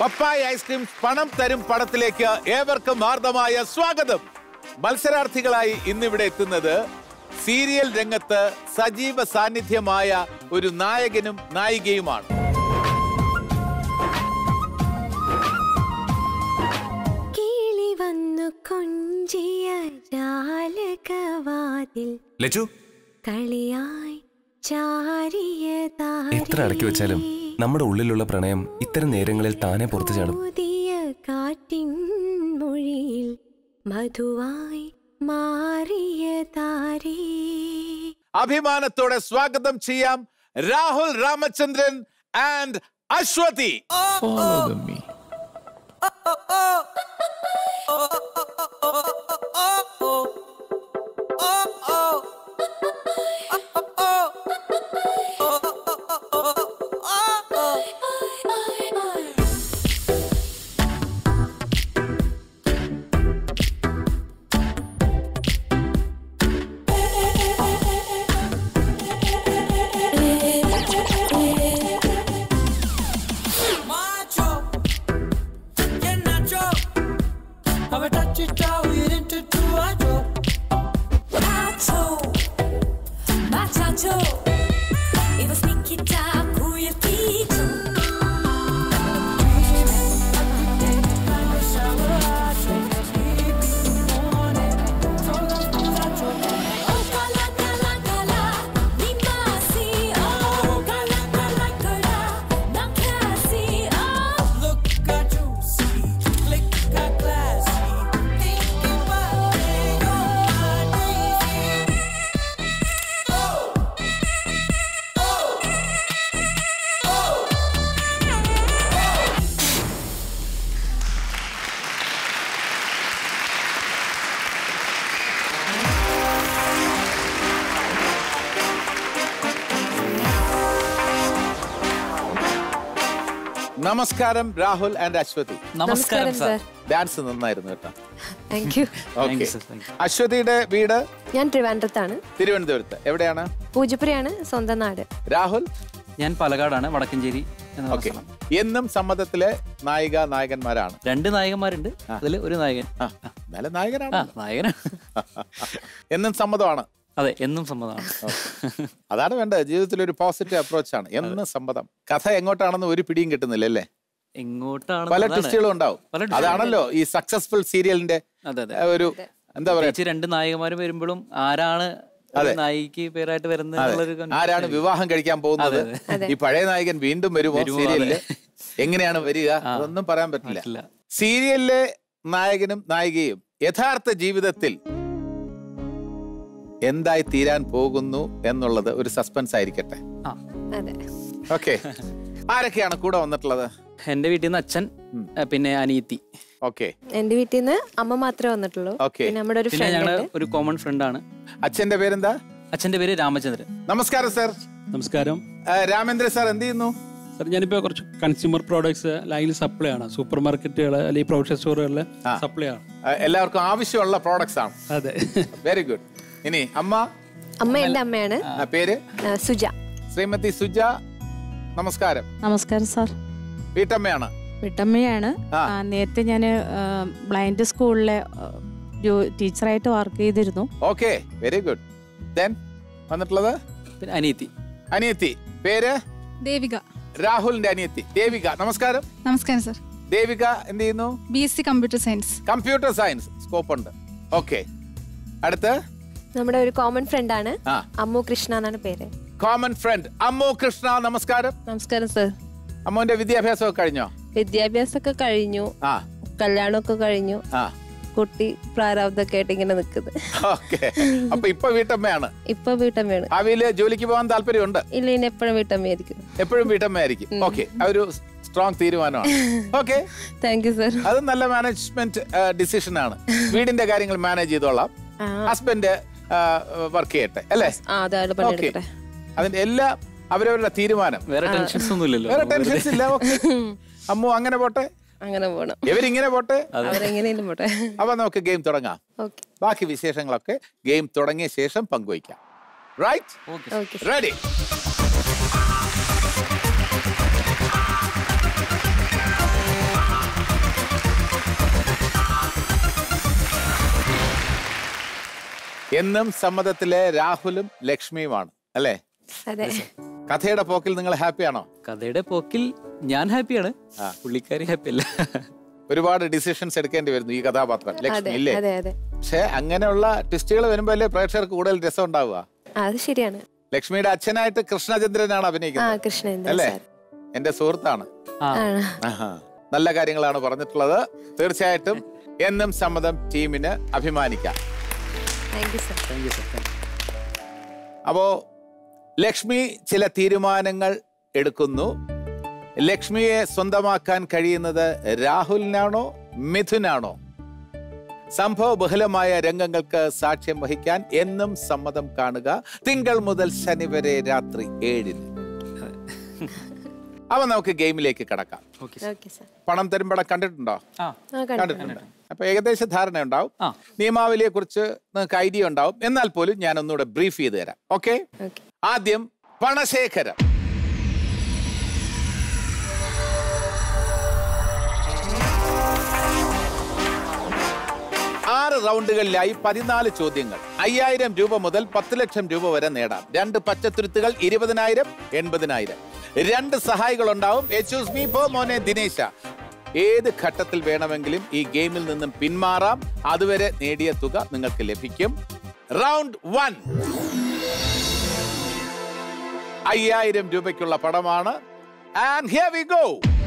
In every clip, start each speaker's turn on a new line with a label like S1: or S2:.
S1: പപ്പായ ice cream പണം തരും പടത്തിലേക്ക് ഏവർക്കും ഹാർദമായ സ്വാഗതം മത്സരാർത്ഥികളായി ഇന്നിവിടെ എത്തുന്നത് സീരിയൽ രംഗത്ത് സജീവ സാന്നിധ്യമായ ഒരു നായകനും നായികയുമാണ്
S2: കിളി വന്നു കൊഞ്ചിയ ജാലകവാതിൽ
S3: ലച്ചു
S2: കളിയായി ചാരിയതാരേ.
S3: എത്ര അടക്കി വെച്ചാലും നമ്മുടെ ഉള്ളിലുള്ള പ്രണയം ഇത്തരം നേരങ്ങളിൽ താനെ പുറത്തു ചാടും
S2: പുതിയ കാറ്റിൻ മൊഴിയിൽ മധുവായി മാറിയ താരേ
S1: അഭിമാനത്തോടെ സ്വാഗതം ചെയ്യാം Rahul Ramachandran and Aswathy
S4: macho, you're nacho. Have a touch it out, you into two macho.
S5: Macho, machacho, iba snikita kuya pito. Oh, kala kala kala, ni masi. Oh, kala kala kala, na kasi. Oh.
S4: Look at juicy, click at classy. Think about it, you're my daisy.
S1: നമസ്കാരം Rahul and Aswathy
S2: നമസ്കാരം sir
S1: dance നന്നായിരുന്നു കേട്ടോ
S2: thank you
S1: okay അശ്വതിയുടെ വീട്
S2: ഞാൻ ട്രിവാൻഡ്രത്താണ്
S1: തിരുവനന്തപുരത്ത് എവിടെയാണ്
S2: പൂജപ്പുരയാണ് സ്വന്തം നാട്
S1: രാഹുൽ
S6: ഞാൻ പാലക്കാടാണ് വടക്കഞ്ചേരി എന്ന
S1: ഓക്കെ
S6: സ്ഥലം.
S1: എന്നും സമ്മതത്തിലെ നായിക നായകന്മാരാണ്
S6: രണ്ട് നായകന്മാരുണ്ട് അതിൽ ഒരു നായകൻ
S1: ആ, നല്ല
S6: ആ
S1: നായകനാണ്
S6: നായകനാ
S1: എന്നും സമ്മതമാണ്
S6: അതെ എന്നും സമ്മതമാണ്
S1: അതാണ് വേണ്ടത് ജീവിതത്തിൽ ഒരു പോസിറ്റീവ് അപ്രോച്ച് ആണ് എന്ന് സമ്മതം കഥ എങ്ങോട്ടാണെന്ന് ഒരു പിടിയും കിട്ടുന്നില്ല അല്ലേ
S6: എങ്ങോട്ടാണ്
S1: പല
S6: അതാണ്.
S1: ട്വിസ്റ്റുകളും ഉണ്ടാവും
S6: പല twist
S1: അതാണല്ലോ ഈ സക്സസ്ഫുൾ സീരിയലിന്റെ
S6: അതെ അതെ
S1: ആ, ഒരു എന്താ പറയാ
S6: പ്രത്യേകിച്ച് രണ്ട് നായകന്മാരും വരുമ്പോഴും ആരാണ് ഒരു
S1: അതെ.
S6: നായികക്ക് പേരായിട്ട് വരുന്നത്
S1: അതെ.
S6: എന്നുള്ളൊരു confusion
S1: ആരാണ്
S6: ആയിരിക്കും.
S1: വിവാഹം കഴിക്കാൻ പോകുന്നത്
S2: അതെ.
S1: ഈ പഴയ നായകൻ വീണ്ടും വരുമോ
S6: വരുമോ,
S1: സീരിയലില്
S6: അതെ.
S1: എങ്ങനെയാണ് വരിക അതൊന്നും പറയാൻ പറ്റില്ല
S6: പറ്റില്ല.
S1: സീരിയലിലെ നായകനും നായികയും യഥാർത്ഥ ജീവിതത്തിൽ എന്തായി തീരാൻ പോകുന്നു എന്നുള്ളത് ഒരു സസ്പെൻസ് ആയിരിക്കട്ടെ
S6: ആ
S2: അതെ
S1: ഓക്കെ ആരൊക്കെയാണ് കൂടെ വന്നിട്ടുള്ളത്
S6: എന്റെ വീട്ടിൽ നിന്ന് അച്ഛൻ
S1: ഉം.
S6: ആ, പിന്നെ അനിയത്തി
S1: ഓക്കെ
S2: എന്റെ വീട്ടിൽ നിന്ന് അമ്മ മാത്രമേ വന്നിട്ടുള്ളൂ
S1: Okay.
S2: പിന്നെ നമ്മുടെ ഒരു
S6: പിന്നെ
S2: ഫ്രണ്ട്
S6: ഞങ്ങളുടെ
S2: ഉണ്ട്
S6: ഒരു കോമൺ ഫ്രണ്ട് ആണ്
S1: അച്ഛന്റെ പേരെന്താ
S6: അച്ഛന്റെ പേര് രാമചന്ദ്രൻ
S1: നമസ്കാരം സർ
S7: നമസ്കാരം
S1: രാമേന്ദ്ര സാർ എന്ത് ചെയ്യുന്നു
S7: സർ ഞാനിപ്പോൾ കുറച്ച് കൺസ്യൂമർ പ്രോഡക്ട്സ് ലൈനിൽ സപ്ലൈ ആണ് സൂപ്പർ മാർക്കറ്റുകൾ അല്ലെങ്കിൽ പ്രൊഫഷണൽ സ്റ്റോറുകളിൽ
S1: ആ.
S7: സപ്ലൈ ആണ്
S1: ആ, എല്ലാവർക്കും ആവശ്യമുള്ള പ്രോഡക്ട്സ് ആണ്
S7: അതെ
S1: വെരി ഗുഡ് ഇനി അമ്മ
S2: അമ്മ എന്റെ അമ്മയാണ്
S1: ആ, പേര്
S2: ആ, സുജ
S1: ശ്രീമതി സുജ നമസ്കാരം
S8: നമസ്കാരം സാർ
S1: വീട്ടമ്മയാണ്
S8: വിട്ടമ്മയാണ്
S1: ആ.
S8: ആ, നേരത്തെ ഞാൻ ബ്ലൈൻഡ് സ്കൂളിലെ ആ, ജോ- ടീച്ചറായിട്ട് വർക്ക് ചെയ്തിരുന്നു
S1: ഓക്കെ വെരി ഗുഡ് ദെൻ വന്നിട്ടുള്ളത്
S6: പിന്നെ അനിയത്തി
S1: അനിയത്തി പേര്
S9: ദേവിക
S1: രാഹുലിന്റെ അനിയത്തി ദേവിക നമസ്കാരം
S9: നമസ്കാരം സർ
S1: ദേവിക എന്ത് ചെയ്യുന്നു
S9: B S C computer science
S1: computer science scope ഉണ്ട് ഓക്കെ അടുത്ത്
S2: നമ്മുടെ ഒരു കോമൺ ഫ്രണ്ട് ആണ്
S1: ആ
S2: അമ്മു കൃഷ്ണ എന്നാണ് പേര്
S1: കോമൺ ഫ്രണ്ട് അമ്മു കൃഷ്ണ നമസ്കാരം
S10: നമസ്കാരം സർ
S1: അമ്മുവിന്റെ വിദ്യാഭ്യാസം ഒക്കെ കഴിഞ്ഞോ
S10: വിദ്യാഭ്യാസമൊക്കെ കഴിഞ്ഞു
S1: ആ
S10: കല്യാണമൊക്കെ കഴിഞ്ഞു
S1: ആ
S10: കുട്ടി പ്രാരാബ്ദമൊക്കെ ആയിട്ട് ഇങ്ങനെ നിൽക്കുന്നത്
S1: ഓക്കെ അപ്പൊ ഇപ്പൊ വീട്ടമ്മയാണ്
S10: ഇപ്പൊ വീട്ടമ്മയാണ്
S1: ഭാവിയില് ജോലിക്ക് പോകാൻ താല്പര്യമുണ്ട്
S10: ഇല്ല ഇനി എപ്പോഴും വീട്ടമ്മയായിരിക്കും
S1: എപ്പോഴും വീട്ടമ്മയായിരിക്കും ഓക്കെ ഒരു സ്ട്രോങ് തീരുമാനമാണ് ഓക്കെ
S10: താങ്ക് യു സർ
S1: അത് നല്ല മാനേജ്മെന്റ് ഡിസിഷൻ ആണ് വീടിന്റെ കാര്യങ്ങൾ മാനേജ് ചെയ്തോളാം
S10: ആ
S1: ഹസ്ബൻഡ് വർക്ക് ചെയ്യട്ടെ അല്ലേ
S10: ആ അതെ അയാൾ
S1: ഓക്കെ
S10: പണിയെടുക്കട്ടെ
S1: അതിന്റെ എല്ലാ അവരവരുടെ തീരുമാനം
S6: വേറെ ടെൻഷൻസ് ഒന്നും ഇല്ലല്ലോ
S1: വേറെ ടെൻഷൻസ് ഇല്ല ഓക്കെ അമ്മു അങ്ങനെ പോട്ടെ
S10: അങ്ങനെ പോണം
S1: ഇവരിങ്ങനെ പോട്ടെ
S10: അവരെങ്ങനെയും പോട്ടെ
S1: അപ്പൊ നമുക്ക് ഗെയിം തുടങ്ങാം
S10: ഓക്കെ
S1: ബാക്കി വിശേഷങ്ങളൊക്കെ ഗെയിം തുടങ്ങിയ ശേഷം പങ്കുവയ്ക്കാം റൈറ്റ്
S10: ഓക്കെ
S1: റെഡി എന്നും സമ്മതത്തിലെ രാഹുലും ലക്ഷ്മിയുമാണ് അല്ലേ
S2: അതെ
S1: കഥയുടെ പോക്കിൽ നിങ്ങൾ ഹാപ്പിയാണോ
S6: കഥയുടെ പോക്കിൽ ഞാൻ ഹാപ്പിയാണ് പുള്ളിക്കാരി ഹാപ്പി അല്ല
S1: ഒരുപാട് ഡിസിഷൻസ് എടുക്കേണ്ടി വരുന്നു ഈ കഥാപാത്രം ലക്ഷ്മി
S2: അതെ
S1: ഇല്ലേ
S2: അതെ അതെ
S1: പക്ഷെ അങ്ങനെയുള്ള ട്വിസ്റ്റുകൾ വരുമ്പോ അല്ലേ പ്രേക്ഷകർക്ക് കൂടുതൽ രസം ഉണ്ടാവുക
S2: അത് ശരിയാണ്
S1: ലക്ഷ്മിയുടെ അച്ഛനായിട്ട് കൃഷ്ണചന്ദ്രനാണ്
S2: ആ
S1: അഭിനയിക്കുന്നത്
S2: കൃഷ്ണേന്ദ്രൻ
S1: അല്ലേ
S2: സാർ
S1: എന്റെ സുഹൃത്താണ്
S2: ആണ്
S1: ആഹാ. നല്ല കാര്യങ്ങളാണ് പറഞ്ഞിട്ടുള്ളത് തീർച്ചയായിട്ടും എന്നും സമ്മതം ടീമിന് അഭിമാനിക്കാം
S2: thank you sir
S6: thank you sir
S1: അപ്പോ ലക്ഷ്മി ചില തീരുമാനങ്ങൾ എടുക്കുന്നു ലക്ഷ്മിയെ സ്വന്തമാക്കാൻ കഴിയുന്നത് രാഹുലിനാണോ മിഥുനാണോ സംഭവ ബഹുലമായ രംഗങ്ങൾക്ക് സാക്ഷ്യം വഹിക്കാൻ എന്നും സമ്മതം കാണുക തിങ്കൾ മുതൽ ശനി വരെ രാത്രി ഏഴിന് അപ്പൊ നമുക്ക് ഗെയിമിലേക്ക് കടക്കാം
S6: ഓക്കെ
S2: ഓക്കെ സർ
S1: പണം തരുമ്പടം കണ്ടിട്ടുണ്ടോ
S6: ആ
S2: ആ കണ്ടു
S1: കണ്ടിട്ടുണ്ട് അപ്പൊ ഏകദേശ ധാരണ ഉണ്ടാവും
S6: ആ.
S1: നിയമാവലിയെ കുറിച്ച് നിങ്ങൾക്ക് ഐഡിയ ഉണ്ടാവും എന്നാൽ പോലും ഞാൻ ഒന്നുകൂടെ ബ്രീഫ് ചെയ്ത് തരാം ഓക്കെ
S2: ഓക്കെ
S1: ആദ്യം പണശേഖരം ആറ് റൗണ്ടുകളിലായി പതിനാല് ചോദ്യങ്ങൾ അയ്യായിരം രൂപ മുതൽ പത്ത് ലക്ഷം രൂപ വരെ നേടാം രണ്ട് പച്ചത്തുരുത്തുകൾ ഇരുപതിനായിരം എൺപതിനായിരം രണ്ട് സഹായികൾ ഉണ്ടാവും എച്ചൂസ് മീ പോ മോനെ ദിനേശ ഏത് ഘട്ടത്തിൽ വേണമെങ്കിലും ഈ ഗെയിമിൽ നിന്നും പിന്മാറാം അതുവരെ നേടിയ തുക നിങ്ങൾക്ക് ലഭിക്കും റൗണ്ട് വൺ അയ്യായിരം രൂപയ്ക്കുള്ള പടമാണ് and here we go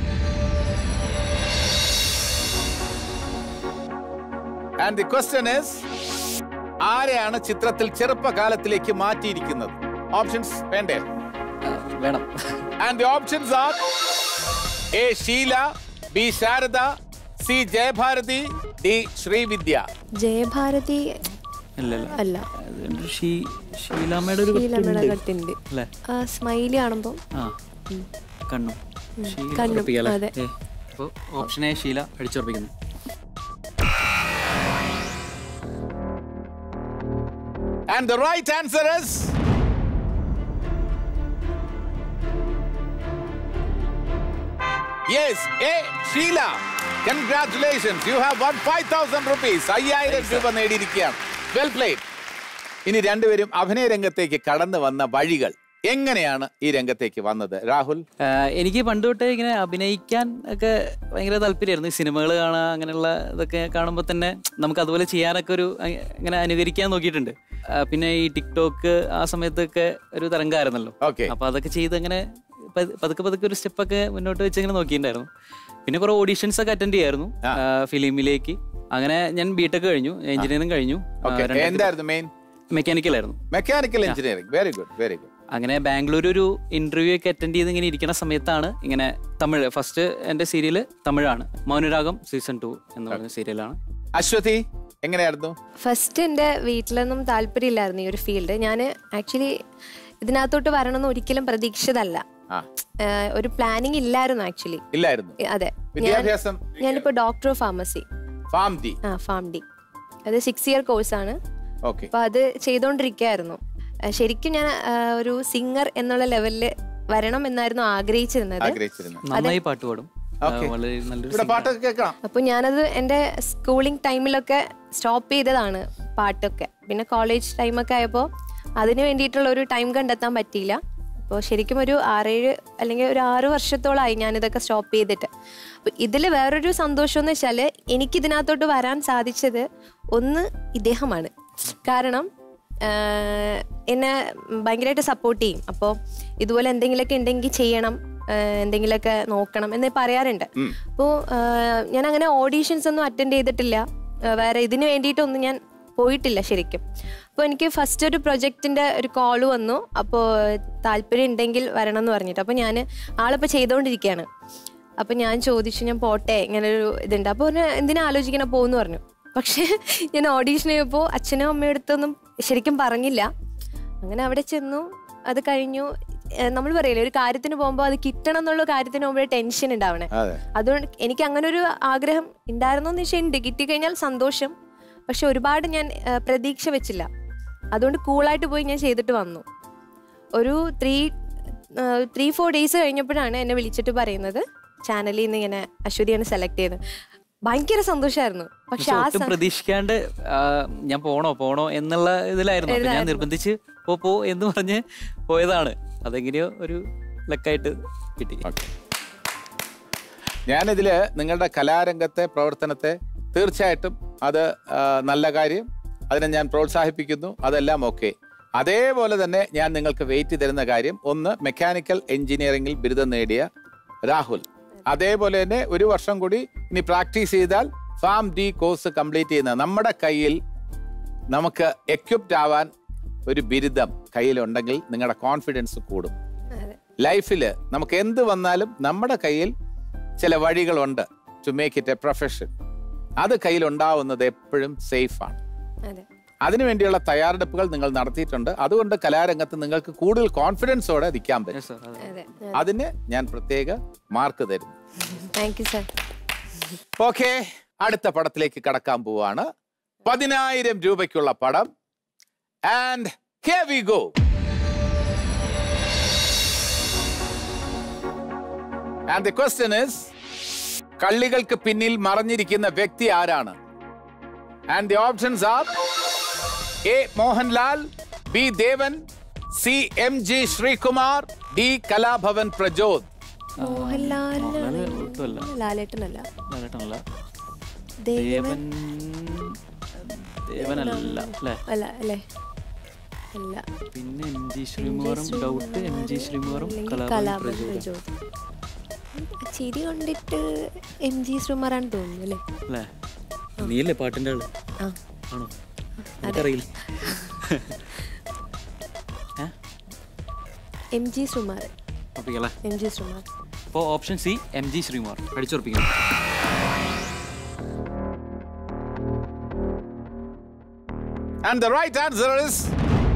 S1: and the question is ആരെയാണ് ചിത്രത്തിൽ ചെറുപ്പകാലത്തിലേക്ക് മാറ്റിയിരിക്കുന്നത് ഓപ്ഷൻസ് വേണ്ടേ
S6: വേണം
S1: and the options are A Sheela B Sarada C Jayabharathi D Srividya
S2: Jayabharathi
S6: ഇല്ല ഇല്ല
S2: അല്ല
S6: അത് ഷീ ഷീലാമ്മയുടെ ഒരു
S2: ശീലമ്മയുടെ
S6: കുത്തുണ്ട്.
S2: കട്ടുണ്ട്
S6: അല്ലേ
S2: ആ സ്മൈലി കാണുമ്പോ
S6: ആ കണ്ണു ഷീല
S2: കണ്ണും,
S6: ഉറപ്പിക്കാം
S2: അതെ.
S6: അല്ലേ? ഏ, അപ്പൊ ഓപ്ഷൻ എ ഷീല അടിച്ചുറപ്പിക്കുന്നു
S1: and the right answer is yes A Sheela congratulations you have won five thousand rupees അയ്യായിരം രൂപ നേടിയിരിക്കുകയാണ് വെൽ പ്ലേഡ് ഇനി രണ്ടുപേരും അഭിനയ രംഗത്തേക്ക് കടന്നു വന്ന വഴികൾ എങ്ങനെയാണ് ഈ രംഗത്തേക്ക് വന്നത് രാഹുൽ
S6: ആ, എനിക്ക് പണ്ട് തൊട്ടേ ഇങ്ങനെ അഭിനയിക്കാൻ ഒക്കെ ഭയങ്കര താല്പര്യമായിരുന്നു ഈ സിനിമകൾ കാണുക അങ്ങനെയുള്ള ഇതൊക്കെ കാണുമ്പോൾ തന്നെ നമുക്ക് അതുപോലെ ചെയ്യാനൊക്കെ ഒരു അ- ഇങ്ങനെ അനുകരിക്കാൻ നോക്കിയിട്ടുണ്ട് ആ, പിന്നെ ഈ ടിക്ടോക്ക് ആ സമയത്തൊക്കെ ഒരു തരംഗമായിരുന്നല്ലോ
S1: ഓക്കെ
S6: അപ്പൊ അതൊക്കെ ചെയ്ത് അങ്ങനെ പത്- പതുക്കെ പതുക്കെ ഒരു സ്റ്റെപ്പൊക്കെ മുന്നോട്ട് വെച്ച് ഇങ്ങനെ നോക്കിയിട്ടുണ്ടായിരുന്നു പിന്നെ കുറെ ഓഡീഷൻസ് ഒക്കെ അറ്റൻഡ് ചെയ്യായിരുന്നു
S1: ആ.
S6: ഫിലിമിലേക്ക് അങ്ങനെ ഞാൻ ബിടെക് കഴിഞ്ഞു എഞ്ചിനീയറിംഗ് കഴിഞ്ഞു
S1: ഓക്കെ എന്തായിരുന്നു മെയിൻ
S6: മെക്കാനിക്കൽ ആയിരുന്നു
S1: mechanical engineering very good very good
S6: അങ്ങനെ ബാംഗ്ലൂർ ഒരു ഇന്റർവ്യൂ ഒക്കെ അറ്റൻഡ് ചെയ്ത് ഇങ്ങനെ ഇരിക്കുന്ന സമയത്താണ് ഇങ്ങനെ തമിഴ് ഫസ്റ്റ് എൻ്റെ സീരിയൽ തമിഴാണ് മൗനരാഗം സീസൺ ടു എന്ന് പറഞ്ഞ സീരിയലാണ്
S1: അശ്വതി എങ്ങനെയായിരുന്നു
S2: ഫസ്റ്റ് എൻ്റെ വീട്ടിലൊന്നും താല്പര്യമില്ലായിരുന്നു ഈ ഒരു ഫീൽഡ് ഞാൻ ആക്ച്വലി ഇതിനകത്തോട്ട് വരണമെന്ന് ഒരിക്കലും പ്രതീക്ഷിച്ചതല്ല
S1: ആ
S2: ഏഹ് ഒരു പ്ലാനിങ് ഇല്ലായിരുന്നു ആക്ച്വലി
S1: ഇല്ലായിരുന്നു
S2: അതെ ഞാൻ
S1: വിദ്യാഭ്യാസം
S2: ഞാനിപ്പോൾ doctor of pharmacy
S1: Pharm D
S2: ആ ഫാം ഡി അത് സിക്സ് ഇയർ കോഴ്സാണ്
S1: ഓക്കെ
S2: അപ്പൊ അത് ചെയ്തോണ്ടിരിക്കായിരുന്നു ആ, ശരിക്കും ഞാൻ ആ, ഒരു സിംഗർ എന്നുള്ള ലെവലിൽ വരണം എന്നായിരുന്നു ആഗ്രഹിച്ചിരുന്നത്
S1: ആഗ്രഹിച്ചിരുന്നു
S6: നന്നായി പാട്ട് പാടും ആ,
S1: Okay.
S6: വളരെ നല്ലൊരു
S1: ഇവിടെ
S6: singer.
S1: പാട്ടൊക്കെ കേൾക്കാം
S2: അപ്പോൾ ഞാനത് എൻ്റെ സ്കൂളിംഗ് ടൈമിലൊക്കെ സ്റ്റോപ്പ് ചെയ്തതാണ് പാട്ടൊക്കെ പിന്നെ കോളേജ് ടൈമൊക്കെ ആയപ്പോൾ അതിന് വേണ്ടിയിട്ടുള്ള ഒരു ടൈം കണ്ടെത്താൻ പറ്റിയില്ല അപ്പോൾ ശരിക്കും ഒരു ആറേഴ് അല്ലെങ്കിൽ ഒരു ആറ് വർഷത്തോളമായി ഞാനിതൊക്കെ സ്റ്റോപ്പ് ചെയ്തിട്ട് അപ്പോൾ ഇതിൽ വേറൊരു സന്തോഷം എന്ന് വെച്ചാൽ എനിക്കിതിനകത്തോട്ട് വരാൻ സാധിച്ചത് ഒന്ന് ഇദ്ദേഹമാണ് കാരണം ആഹ്, എന്നെ ഭയങ്കരമായിട്ട് സപ്പോർട്ട് ചെയ്യും അപ്പോൾ ഇതുപോലെ എന്തെങ്കിലുമൊക്കെ ഉണ്ടെങ്കിൽ ചെയ്യണം ആഹ്, എന്തെങ്കിലുമൊക്കെ നോക്കണം എന്ന് പറയാറുണ്ട് അപ്പോൾ ഞാൻ അങ്ങനെ ഓഡീഷൻസ് ഒന്നും അറ്റൻഡ് ചെയ്തിട്ടില്ല ആഹ് വേറെ ഇതിന് വേണ്ടിയിട്ടൊന്നും ഞാൻ പോയിട്ടില്ല ശരിക്കും അപ്പോൾ എനിക്ക് ഫസ്റ്റ് ഒരു പ്രൊജക്റ്റിൻ്റെ ഒരു കോള് വന്നു അപ്പോൾ താല്പര്യം ഉണ്ടെങ്കിൽ വരണം എന്ന് പറഞ്ഞിട്ട് അപ്പോൾ ഞാൻ ആളിപ്പോൾ ചെയ്തുകൊണ്ടിരിക്കുകയാണ് അപ്പോൾ ഞാൻ ചോദിച്ചു ഞാൻ പോട്ടെ ഇങ്ങനെ ഒരു ഇതുണ്ട് അപ്പോൾ പറഞ്ഞ എന്തിനാ ആലോചിക്കണം പോകുന്നു പറഞ്ഞു പക്ഷേ ഞാൻ ഓഡീഷൻ ചെയ്തപ്പോൾ അച്ഛനും അമ്മയും അടുത്തൊന്നും ശരിക്കും പറഞ്ഞില്ല അങ്ങനെ അവിടെ ചെന്നു അത് കഴിഞ്ഞു നമ്മൾ പറയില്ലേ ഒരു കാര്യത്തിന് പോകുമ്പോൾ അത് കിട്ടണം എന്നുള്ള കാര്യത്തിന് പോകുമ്പോൾ ടെൻഷൻ ഉണ്ടാവണേ
S1: അതെ
S2: അതുകൊണ്ട് എനിക്ക് അങ്ങനെ ഒരു ആഗ്രഹം ഉണ്ടായിരുന്നു എന്ന് വെച്ചാൽ ഉണ്ട് കിട്ടിക്കഴിഞ്ഞാൽ സന്തോഷം പക്ഷെ ഒരുപാട് ഞാൻ ആ, പ്രതീക്ഷ വെച്ചില്ല അതുകൊണ്ട് കൂളായിട്ട് പോയി ഞാൻ ചെയ്തിട്ട് വന്നു ഒരു ത്രീ ത്രീ ഫോർ ഡേയ്സ് കഴിഞ്ഞപ്പോഴാണ് എന്നെ വിളിച്ചിട്ട് പറയുന്നത് ചാനലിൽ നിന്ന് ഇങ്ങനെ അശ്വതിയാണ് സെലക്ട് ചെയ്തത് ഭയങ്കര സന്തോഷമായിരുന്നു പക്ഷെ
S6: പക്ഷെ
S2: ആ
S6: ഒട്ടും
S2: സം-
S6: പ്രതീക്ഷിക്കാണ്ട് ആ, ഞാൻ പോണോ പോണോ എന്നുള്ള ഇതിലായിരുന്നു അപ്പൊ ഞാൻ
S2: ഇതിലായിരുന്നു.
S6: നിർബന്ധിച്ച് പോ പോ എന്ന് പറഞ്ഞ് പോയതാണ് അതെങ്ങനെയോ ഒരു ലക്കായിട്ട് കിട്ടി
S1: ഞാനിതില് നിങ്ങളുടെ കലാരംഗത്തെ പ്രവർത്തനത്തെ തീർച്ചയായിട്ടും അത് ആ, നല്ല കാര്യം അതിനെ ഞാൻ പ്രോത്സാഹിപ്പിക്കുന്നു അതെല്ലാം ഓക്കെ അതേപോലെ തന്നെ ഞാൻ നിങ്ങൾക്ക് വെയിറ്റ് തരുന്ന കാര്യം ഒന്ന് മെക്കാനിക്കൽ എഞ്ചിനീയറിംഗിൽ ബിരുദം നേടിയ രാഹുൽ അതേപോലെ തന്നെ ഒരു വർഷം കൂടി ഇനി പ്രാക്ടീസ് ചെയ്താൽ ഫാം ഡി കോഴ്സ് കംപ്ലീറ്റ് ചെയ്യുന്ന നമ്മുടെ കയ്യിൽ നമുക്ക് എക്വിപ്ഡ് ആവാൻ ഒരു ബിരുദം കയ്യിലുണ്ടെങ്കിൽ നിങ്ങളുടെ കോൺഫിഡൻസ് കൂടും
S2: അതെ.
S1: ലൈഫിൽ നമുക്ക് എന്ത് വന്നാലും നമ്മുടെ കയ്യിൽ ചില വഴികളുണ്ട് to make it a profession അത് കയ്യിലുണ്ടാവുന്നത് എപ്പോഴും സേഫ് ആണ്
S2: അതെ
S1: അതിനുവേണ്ടിയുള്ള തയ്യാറെടുപ്പുകൾ നിങ്ങൾ നടത്തിയിട്ടുണ്ട് അതുകൊണ്ട് കലാരംഗത്ത് നിങ്ങൾക്ക് കൂടുതൽ കോൺഫിഡൻസോടെ നിൽക്കാൻ പറ്റും
S6: Yes, sir. അതെ.
S2: അതെ
S1: അതിന് ഞാൻ പ്രത്യേക മാർക്ക് തരുന്നു
S2: താങ്ക് യു സർ
S1: ഓക്കെ അടുത്ത പടത്തിലേക്ക് കടക്കാൻ പോവാണ് പതിനായിരം രൂപയ്ക്കുള്ള പടം and here we go and the question is കള്ളികൾക്ക് പിന്നിൽ മറഞ്ഞിരിക്കുന്ന വ്യക്തി ആരാണ് and the options are A Mohanlal B Devan C M G Sreekumar D Kalabhavan Prajod
S2: Mohanlal
S6: Mohanlal ഒട്ടുമല്ല.
S2: ലാലേട്ടനല്ല
S6: ലാലേട്ടനല്ല.
S2: ദേവൻ
S6: ദേവൻ ദേവനല്ല അല്ലേ
S2: അല്ല അല്ലേ അല്ല
S6: പിന്നെ എം ജി ശ്രീകുമാറും ഡൗട്ട് എം ജി ശ്രീകുമാറും
S2: അല്ലെങ്കിൽ
S6: കലാഭവൻ
S2: കലാഭവൻ
S6: പ്രജോദ്
S2: പ്രജോദ് ആ ചിരി കണ്ടിട്ട് എം ജി ശ്രീകുമാറാണ് തോന്നുന്നു അല്ലേ
S6: അല്ലേ നീയല്ലേ പാട്ടിന്റെ ആള്
S2: ആ
S6: ആണോ എനിക്കറിയില്ല ഏ
S2: എം ജി ശ്രീകുമാർ
S6: ഉറപ്പിക്കല്ലേ
S2: എം ജി ശ്രീകുമാർ
S6: അപ്പോൾ option C M G Sreekumar അടിച്ചുറപ്പിക്കണം
S1: And the right answer is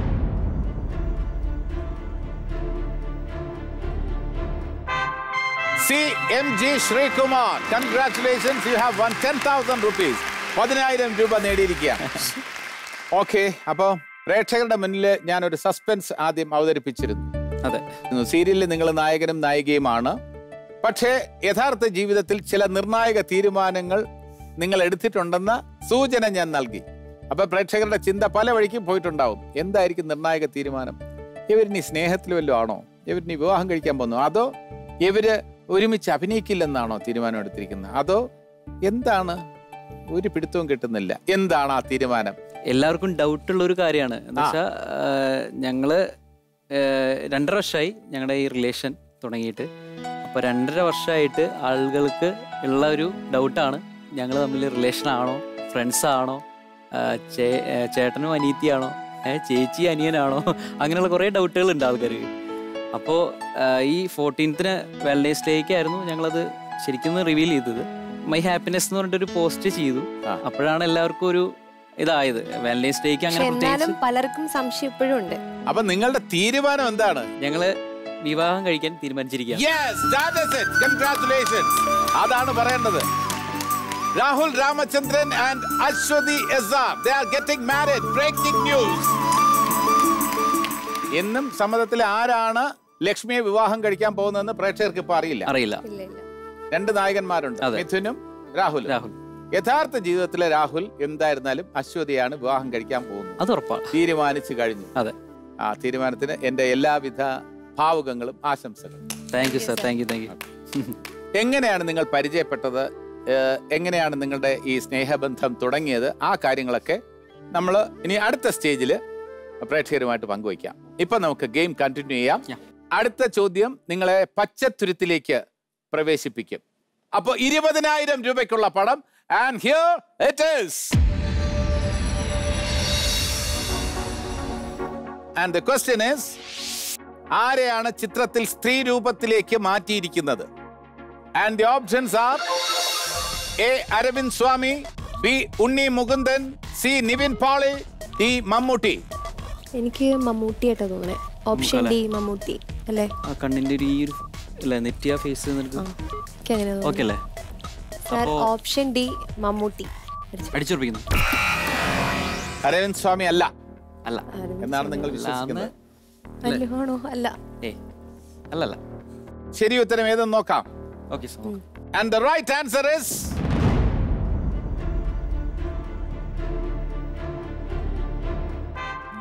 S1: C. M. G. Srikumar. Congratulations, you have won 10,000 rupees. പതിനായിരം രൂപ നേടിയിരിക്കുകയാണ് ഓക്കെ അപ്പോൾ പ്രേക്ഷകരുടെ മുന്നിൽ ഞാൻ ഒരു സസ്പെൻസ് ആദ്യം അവതരിപ്പിച്ചിരുന്നു
S6: അതെ
S1: സീരിയലിൽ നിങ്ങൾ നായകനും നായികയുമാണ് പക്ഷേ യഥാർത്ഥ ജീവിതത്തിൽ ചില നിർണായക തീരുമാനങ്ങൾ നിങ്ങൾ എടുത്തിട്ടുണ്ടെന്ന സൂചന ഞാൻ നൽകി അപ്പൊ പ്രേക്ഷകരുടെ ചിന്ത പല വഴിക്കും പോയിട്ടുണ്ടാവും എന്തായിരിക്കും നിർണായക തീരുമാനം ഇവരിനി സ്നേഹത്തിൽ വല്ലതും ആണോ ഇവരിനി വിവാഹം കഴിക്കാൻ പോകുന്നു അതോ ഇവര് ഒരുമിച്ച് അഭിനയിക്കില്ലെന്നാണോ തീരുമാനം എടുത്തിരിക്കുന്നത് അതോ എന്താണ് ഒരു പിടുത്തവും കിട്ടുന്നില്ല എന്താണ് ആ തീരുമാനം
S6: എല്ലാവർക്കും ഡൗട്ട് ഉള്ള ഒരു കാര്യമാണ് എന്ന് വെച്ചാൽ ഞങ്ങള് ഏഹ്, രണ്ടര വർഷമായി ഞങ്ങളുടെ ഈ റിലേഷൻ തുടങ്ങിയിട്ട് അപ്പോൾ രണ്ടര വർഷമായിട്ട് ആളുകൾക്ക് ഉള്ള ഒരു ഡൗട്ടാണ് ഞങ്ങൾ തമ്മിൽ റിലേഷൻ ആണോ ഫ്രണ്ട്സ് ആണോ ആഹ് ചേ- ഏഹ് ചേട്ടനും അനീത്തിയാണോ ഏഹ് ചേച്ചി അനിയനാണോ അങ്ങനെയുള്ള കുറേ ഡൗട്ടുകൾ ഉണ്ട് ആൾക്കാർക്ക് അപ്പോൾ ഈ ഫോർട്ടീൻത്തിന് വെൽനേഴ്സ് ഡേക്ക് ആയിരുന്നു ഞങ്ങളത് ശരിക്കും റിവീൽ ചെയ്തത് മൈ ഹാപ്പിനെസ് എന്ന് പറഞ്ഞിട്ടൊരു പോസ്റ്റ് ചെയ്തു
S1: ആ.
S6: അപ്പോഴാണ് എല്ലാവർക്കും ഒരു ഇതായത് വെൽനേഴ്സ് ഡേക്ക്
S2: പക്ഷെ
S6: അങ്ങനെ
S2: എന്നാലും
S6: പ്രത്യേകിച്ച്
S2: പലർക്കും സംശയം ഇപ്പോഴും ഉണ്ട്
S1: അപ്പൊ നിങ്ങളുടെ തീരുമാനം എന്താണ്
S6: ഞങ്ങള് വിവാഹം കഴിക്കാൻ തീരുമാനിച്ചിരിക്കുകയാണ്
S1: Yes, that is it. Congratulations. അതാണ് പറയേണ്ടത് Rahul Ramachandran and Aswathy S R they are getting married breaking news എന്നും സമ്മതത്തിൽ ആരാണ് ലക്ഷ്മിയെ വിവാഹം കഴിക്കാൻ പോകുന്നതെന്ന് പ്രേക്ഷകർക്ക് ഇപ്പൊ അറിയില്ല
S6: അറിയില്ല
S2: ഇല്ല ഇല്ല
S1: രണ്ട് നായകന്മാരുണ്ട്
S6: അതെ.
S1: മിഥുനും രാഹുലും
S6: രാഹുൽ
S1: യഥാർത്ഥ ജീവിതത്തിലെ രാഹുൽ എന്തായിരുന്നാലും അശ്വതിയാണ് വിവാഹം കഴിക്കാൻ പോകുന്നത്
S6: അത് ഉറപ്പാ
S1: തീരുമാനിച്ചു കഴിഞ്ഞു
S6: അതെ
S1: ആ തീരുമാനത്തിന് എന്റെ എല്ലാവിധ ഭാവുകങ്ങളും ആശംസകളും
S6: thank you sir thank you thank you
S1: എങ്ങനെയാണ് നിങ്ങൾ പരിചയപ്പെട്ടത് ഏഹ് എങ്ങനെയാണ് നിങ്ങളുടെ ഈ സ്നേഹബന്ധം തുടങ്ങിയത് ആ കാര്യങ്ങളൊക്കെ നമ്മൾ ഇനി അടുത്ത സ്റ്റേജിൽ പ്രേക്ഷകരുമായിട്ട് പങ്കുവയ്ക്കാം ഇപ്പൊ നമുക്ക് ഗെയിം കണ്ടിന്യൂ ചെയ്യാം
S6: Yeah.
S1: അടുത്ത ചോദ്യം നിങ്ങളെ പച്ചത്തുരുത്തിലേക്ക് പ്രവേശിപ്പിക്കും അപ്പൊ ഇരുപതിനായിരം രൂപയ്ക്കുള്ള പടം and here it is and the question is ആരെയാണ് ചിത്രത്തിൽ സ്ത്രീ രൂപത്തിലേക്ക് മാറ്റിയിരിക്കുന്നത് and the options are A Aravind Swamy B Unni Mukundan C Nivin Pauly D Mammootty
S2: എനിക്ക് മമ്മൂട്ടിയായിട്ടാ തോന്നണേ ഓപ്ഷൻ ഡി മമ്മൂട്ടി അല്ലേ
S6: ആ കണ്ണിന്റെ ഒരു ഈ ഒരു അല്ലേ നെറ്റിയ ഫേസ് നിനക്ക്
S2: എനിക്ക് അങ്ങനെ
S6: ഓക്കെ അല്ലേ
S2: സാർ
S6: അപ്പോ
S2: ഓപ്ഷൻ ഡി മമ്മൂട്ടി
S6: അടിച്ചുറപ്പിക്കുന്നു
S1: അരവിന്ദ് സ്വാമി അല്ല
S6: അല്ല
S1: എന്നാണ് നിങ്ങൾ വിശ്വസിക്കുന്നത്
S2: അല്ല ആണോ അല്ല
S6: ഏ അല്ലല്ല
S1: ശരി ഉത്തരം ഏതെന്ന് നോക്കാം
S6: okay sir
S1: and the right answer is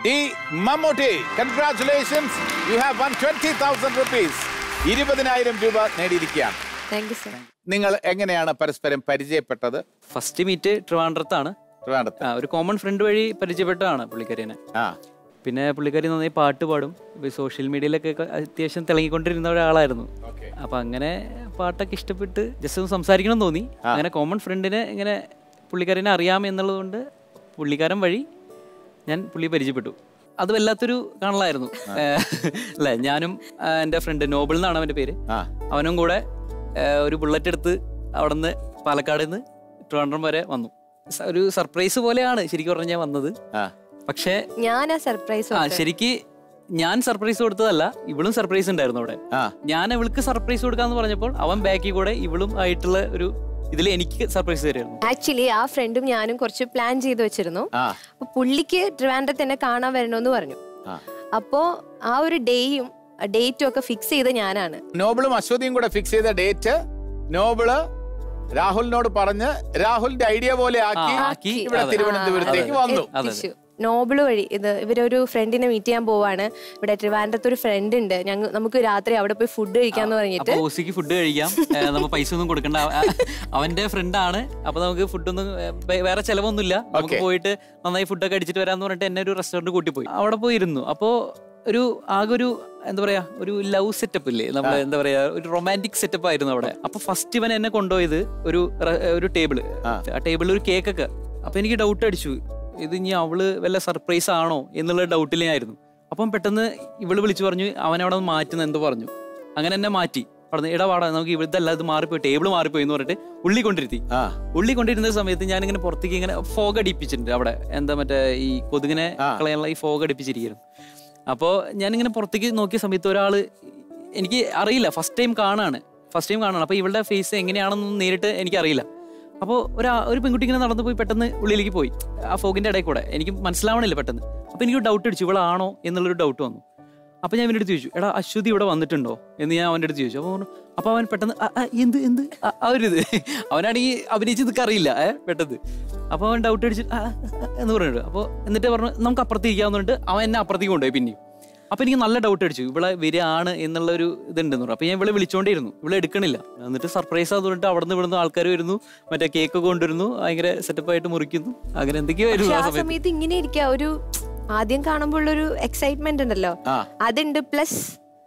S1: D Mammootty congratulations you have won twenty thousand rupees ഇരുപതിനായിരം രൂപ നേടിയിരിക്കുകയാണ്
S2: താങ്ക് യു സർ
S1: നിങ്ങൾ എങ്ങനെയാണ് പരസ്പരം പരിചയപ്പെട്ടത്
S6: ഫസ്റ്റ് മീറ്റ് ട്രിവാൻഡ്രത്താണ്
S1: ട്രിവാൻഡ്രത്ത്
S6: ആ ഒരു കോമൺ ഫ്രണ്ട് വഴി പരിചയപ്പെട്ടതാണ് പുള്ളിക്കാരിനെ
S1: ആ
S6: പിന്നെ പുള്ളിക്കാരി നന്നായി പാട്ട് പാടും ഇപ്പൊ സോഷ്യൽ മീഡിയയിലൊക്കെ ക- അത്യാവശ്യം തിളങ്ങിക്കൊണ്ടിരുന്ന ഒരാളായിരുന്നു
S1: Okay.
S6: അപ്പൊ അങ്ങനെ പാട്ടൊക്കെ ഇഷ്ടപ്പെട്ട് ജസ്റ്റ് ഒന്ന് സംസാരിക്കണം തോന്നി അങ്ങനെ കോമൺ ഫ്രണ്ടിനെ ഇങ്ങനെ പുള്ളിക്കാരനെ അറിയാം എന്നുള്ളത് പുള്ളിക്കാരൻ വഴി ഞാൻ പുള്ളിയെ പരിചയപ്പെട്ടു അത് വല്ലാത്തൊരു കാണലായിരുന്നു ഏഹ് അല്ലേ ഞാനും ആ, എൻ്റെ ഫ്രണ്ട് നോബിൾ എന്നാണ് അവൻ്റെ പേര്
S1: ആ
S6: അവനും കൂടെ ഏഹ്, ഒരു ബുള്ളറ്റ് എടുത്ത് അവിടെ നിന്ന് പാലക്കാട് നിന്ന് ട്രിവാൻഡ്രം വരെ വന്നു സ- ഒരു സർപ്രൈസ് പോലെയാണ് ശരിക്കും പറഞ്ഞാൽ വന്നത്
S1: ആ
S6: പക്ഷേ
S2: ഞാൻ ആ സർപ്രൈസ്
S6: ആ ശരിക്ക് ഞാൻ സർപ്രൈസ് കൊടുത്തതല്ല ഇവളും സർപ്രൈസ് ഉണ്ടായിരുന്നു അവിടെ
S1: ആ
S6: ഞാൻ അവൾക്ക് സർപ്രൈസ് കൊടുക്കാന്ന് പറഞ്ഞപ്പോൾ അവൻ ബാക്കിൽ കൂടെ ഇവളും ആയിട്ടുള്ള ഒരു ഇതിൽ എനിക്ക് സർപ്രൈസ് തരുമായിരുന്നു
S2: ആക്ച്വലി ആ ഫ്രണ്ടും ഞാനും കുറച്ച് പ്ലാൻ ചെയ്ത് വെച്ചിരുന്നു
S1: ആ
S2: അപ്പൊ പുള്ളിക്ക് ട്രിവാൻഡ്രത്ത് എന്നെ കാണാൻ വരണമെന്ന് പറഞ്ഞു
S1: ആ
S2: അപ്പോ ആ ഒരു ഡേയും ഡേറ്റും ഒക്കെ ഫിക്സ് ചെയ്ത് ഞാനാണ്
S1: നോബിളും അശ്വതിയും കൂടെ ഫിക്സ് ചെയ്ത ഡേറ്റ് നോബിള് രാഹുലിനോട് പറഞ്ഞ് രാഹുലിന്റെ ഐഡിയ പോലെ ആക്കി
S6: ആ, ആക്കി,
S1: ഇവിടെ
S6: അതെ.
S1: തിരുവനന്തപുരത്തേക്ക്
S6: അതെ.
S1: വന്നു
S6: അതെ.
S2: എത്തിച്ചു നോബിള് വഴി ഇത് ഇവരൊരു ഫ്രണ്ടിനെ മീറ്റ് ചെയ്യാൻ പോവാണ് ഇവിടെ ട്രിവാൻഡ്രത്ത് ഒരു ഫ്രണ്ട് ഉണ്ട് ഞങ്ങൾ നമുക്ക് രാത്രി അവിടെ പോയി ഫുഡ് കഴിക്കാന്ന് പറഞ്ഞിട്ട്
S6: അപ്പൊ ഓസിക്ക് ഫുഡ് കഴിക്കാം ഏ, നമുക്ക് പൈസ ഒന്നും കൊടുക്കണ്ട അവ- ആ, അവന്റെ ഫ്രണ്ടാണ് അപ്പൊ നമുക്ക് ഫുഡൊന്നും ഏ, വേ- വേറെ ചെലവൊന്നുമില്ല നമുക്ക്
S1: Okay.
S6: പോയിട്ട് നന്നായി ഫുഡൊക്കെ അടിച്ചിട്ട് വരാന്ന് പറഞ്ഞിട്ട് എന്നെ ഒരു റെസ്റ്റോറന്റ് കൂട്ടി പോയി അവിടെ പോയി ഇരുന്നു അപ്പോ ഒരു ആകെ ഒരു എന്താ പറയാ ഒരു ലവ് സെറ്റപ്പ് ഇല്ലേ നമ്മൾ എന്താ പറയാ ഒരു റൊമാൻറ്റിക് സെറ്റപ്പ് ആയിരുന്നു അവിടെ അപ്പൊ ഫസ്റ്റ് ഇവൻ എന്നെ കൊണ്ടുപോയത് ഒരു റെ- ഒരു ടേബിള്
S1: ആ.
S6: ആ ടേബിളിൽ ഒരു കേക്കൊക്കെ അപ്പൊ എനിക്ക് ഡൗട്ട് അടിച്ചു ഇത് ഇനി അവള് വല്ല സർപ്രൈസ് ആണോ എന്നുള്ള ഡൗട്ടിലായിരുന്നു അപ്പം പെട്ടെന്ന് ഇവള് വിളിച്ചു പറഞ്ഞു അവൻ അവിടെ നിന്ന് മാറ്റുന്ന എന്തോ പറഞ്ഞു അങ്ങനെ എന്നെ മാറ്റി പറഞ്ഞു എടാ വാടാ നമുക്ക് ഇവിടുത്തെ ഇത് മാറിപ്പോയി ടേബിൾ മാറിപ്പോയി എന്ന് പറഞ്ഞിട്ട് ഉള്ളി കൊണ്ടിരുത്തി
S1: ആ
S6: ഉള്ളി കൊണ്ടിരുന്ന സമയത്ത് ഞാൻ ഇങ്ങനെ പുറത്തേക്ക് ഇങ്ങനെ ഫോഗ് അടിപ്പിച്ചിട്ടുണ്ട് അവിടെ എന്താ മറ്റേ ഈ കൊതുകിനെ
S1: ആ.
S6: കളയാനുള്ള ഈ ഫോഗ് അടിപ്പിച്ചിരിക്കുന്നു അപ്പോൾ ഞാനിങ്ങനെ പുറത്തേക്ക് നോക്കിയ സമയത്ത് ഒരാള് എനിക്ക് അറിയില്ല ഫസ്റ്റ് ടൈം കാണാണ് ഫസ്റ്റ് ടൈം കാണാണ് അപ്പോൾ ഇവളുടെ ഫേസ് എങ്ങനെയാണെന്നൊന്നും നേരിട്ട് എനിക്കറിയില്ല അപ്പോൾ ഒരു ഒരു പെൺകുട്ടി ഇങ്ങനെ നടന്നു പോയി പെട്ടെന്ന് ഉള്ളിലേക്ക് പോയി ആ ഫോഗിന്റെ ഇടയിൽ കൂടെ എനിക്ക് മനസ്സിലാവണില്ല പെട്ടെന്ന് അപ്പോൾ എനിക്ക് ഡൗട്ട് അടിച്ചു ഇവളാണോ എന്നുള്ളൊരു ഡൗട്ട് വന്നു അപ്പൊ ഞാൻ അവൻ്റെ അടുത്ത് ചോദിച്ചു എടാ അശ്വതി ഇവിടെ വന്നിട്ടുണ്ടോ എന്ന് ഞാൻ അവൻ്റെ അടുത്ത് ചോദിച്ചു അപ്പോൾ അപ്പൊ അവൻ പെട്ടെന്ന് "ആ, ആ, എന്ത് എന്ത് ആ, ആ ഒരു ഇത് അവനാണെങ്കിൽ അഭിനയിച്ച് നിൽക്കാൻ അറിയില്ല ഏ പെട്ടെന്ന് അപ്പൊ അവൻ ഡൗട്ട് അടിച്ച് "ആ, ആ, ആ" എന്ന് പറഞ്ഞിട്ട് അപ്പോൾ എന്നിട്ട് പറഞ്ഞു നമുക്ക് അപ്പുറത്ത് ഇരിക്കാന്ന് പറഞ്ഞിട്ട് അവൻ എന്നെ അപ്പുറത്തേക്ക് കൊണ്ടുപോയി പിന്നെയും അപ്പൊ എനിക്ക് നല്ല ഡൗട്ട് അടിച്ചു ഇവിടെ വരികയാണ് എന്നുള്ള ഒരു ഇതുണ്ടെന്ന് പറഞ്ഞു അപ്പൊ ഞാൻ ഇവിടെ വിളിച്ചോണ്ടിരുന്നു ഇവിടെ എടുക്കണില്ല എന്നിട്ട് സർപ്രൈസ് ആണെന്ന് അവിടെ നിന്ന് ഇവിടുന്ന് ആൾക്കാർ വരുന്നു മറ്റേ കേക്ക് കൊണ്ടുവരുന്നു ഭയങ്കര സെറ്റപ്പ് ആയിട്ട് മുറിക്കുന്നു അങ്ങനെ എന്തൊക്കെയോ
S2: പക്ഷെ
S6: ആയിരുന്നു
S2: ആ
S6: ആ സമയത്ത്
S2: സമയത്ത് ഇങ്ങനെ ഇരിക്കുക ഒരു ആദ്യം കാണുമ്പോൾ ഉള്ളൊരു എക്സൈറ്റ്മെന്റ് ഉണ്ടല്ലോ
S1: ആ.
S2: അതുണ്ട് പ്ലസ്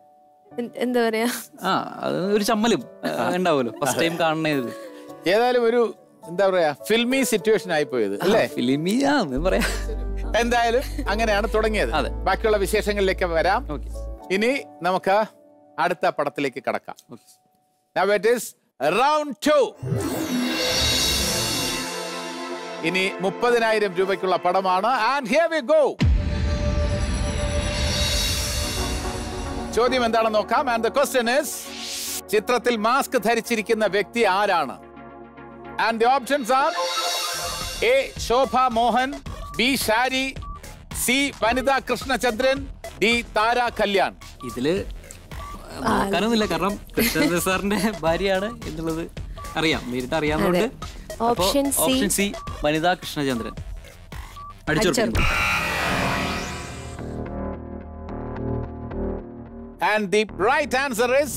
S2: എന്താ പറയാ
S6: ആ അത് ഒരു ചമ്മലും ആ, ഉണ്ടാവുമല്ലോ ഫസ്റ്റ് ടൈം കാണണത്
S1: ഏതായാലും ഒരു എന്താ പറയാ ഫിൽമി സിറ്റുവേഷൻ ആയി പോയത് അല്ലേ
S6: ഫിലിമി ആ എന്ന് പറയാ
S1: എന്തായാലും അങ്ങനെയാണ് തുടങ്ങിയത്
S6: അതെ.
S1: ബാക്കിയുള്ള വിശേഷങ്ങളിലേക്ക് വരാം
S6: ഓക്കെ
S1: ഇനി നമുക്ക് അടുത്ത പടത്തിലേക്ക് കടക്കാം Now it is round two. ഇനി മുപ്പതിനായിരം രൂപയ്ക്കുള്ള പടമാണ് ആൻഡ് ഹിയർ വി ഗോ ചോദ്യം എന്താണെന്ന് നോക്കാം ആൻഡ് ദ ക്വസ്റ്റ്യൻ ഇസ് ചിത്രത്തിൽ മാസ്ക് ധരിച്ചിരിക്കുന്ന വ്യക്തി ആരാണ് and the options are A Shobha Mohan B Shari C Vanitha Krishnachandran D Thara Kalyan
S6: ഇതില് നോക്കാനൊന്നുമില്ല കാരണം കൃഷ്ണചന്ദ്ര സാറിന്റെ ഭാര്യയാണ് എന്നുള്ളത് അറിയാം നേരിട്ട് അറിയാവുന്നതുകൊണ്ട് അപ്പോ
S2: Option C.
S6: ഓപ്ഷൻ സി വനിതാ Krishnachandran അടിച്ചുറപ്പിക്കുന്നു
S1: And the right answer is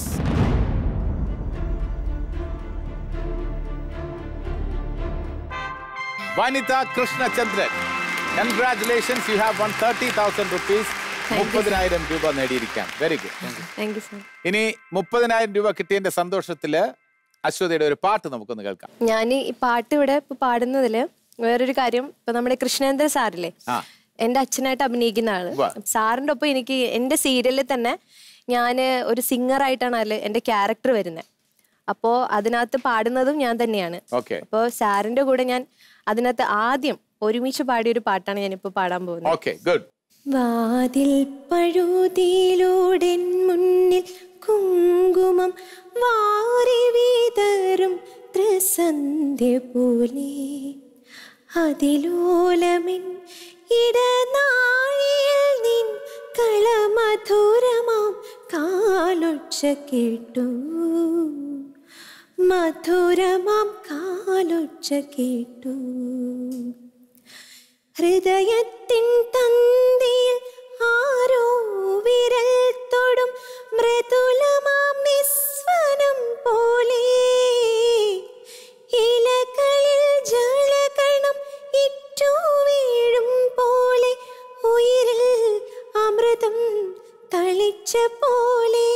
S1: Vanita Krishnachandran. Congratulations, you have won 30,000 rupees. മുപ്പതിനായിരം രൂപ നേടിയിരിക്കാം very good
S2: thank you sir
S1: ഇനി മുപ്പതിനായിരം രൂപ കിട്ടിയതിന്റെ സന്തോഷത്തില് അശ്വതിയുടെ ഒരു പാട്ട് നമുക്കൊന്ന് കേൾക്കാം
S2: ഞാൻ ഈ പാട്ട് ഇവിടെ ഇപ്പൊ പാടുന്നതില് വേറൊരു കാര്യം ഇപ്പൊ നമ്മുടെ കൃഷ്ണേന്ദ്ര സാറില്ലേ
S1: ആ.
S2: എന്റെ അച്ഛനായിട്ട് അഭിനയിക്കുന്ന ആള്
S1: ഉവ്വ.
S2: സാറിന്റെ ഒപ്പം എനിക്ക് എന്റെ സീരിയലിൽ തന്നെ ഞാൻ ഒരു സിംഗർ ആയിട്ടാണ് അതിൽ എന്റെ ക്യാരക്ടർ വരുന്നത് അപ്പോ അതിനകത്ത് പാടുന്നതും ഞാൻ തന്നെയാണ്
S1: ഓക്കെ
S2: അപ്പോൾ സാറിന്റെ കൂടെ ഞാൻ അതിനകത്ത് ആദ്യം ഒരുമിച്ച് പാടിയ ഒരു പാട്ടാണ് ഞാനിപ്പോ പാടാൻ പോകുന്നത്
S1: ഓക്കെ ഗുഡ്
S2: വാതിൽ പഴുതിയിലൂടെ മുന്നിൽ കുങ്കുമം വാരി വീതറും ത്രിസന്ധ്യ പോലെ അതിലോലമിൻ ഇടനാഴിയിൽ നിൻ കളമധുരമാം കാലൊച്ച കേട്ടു മധുരമാം കാലൊച്ച കേട്ടു
S5: ഹൃദയത്തിൻ തന്തിയിൽ ആരോ വിരൽ തൊടും മൃദുലമാം നിസ്വനം പോലെ ഇലകളിൽ ജലകണം ഇറ്റു വീഴും പോലെ ഉയിരിൽ അമൃതം തളിച്ച പോലെ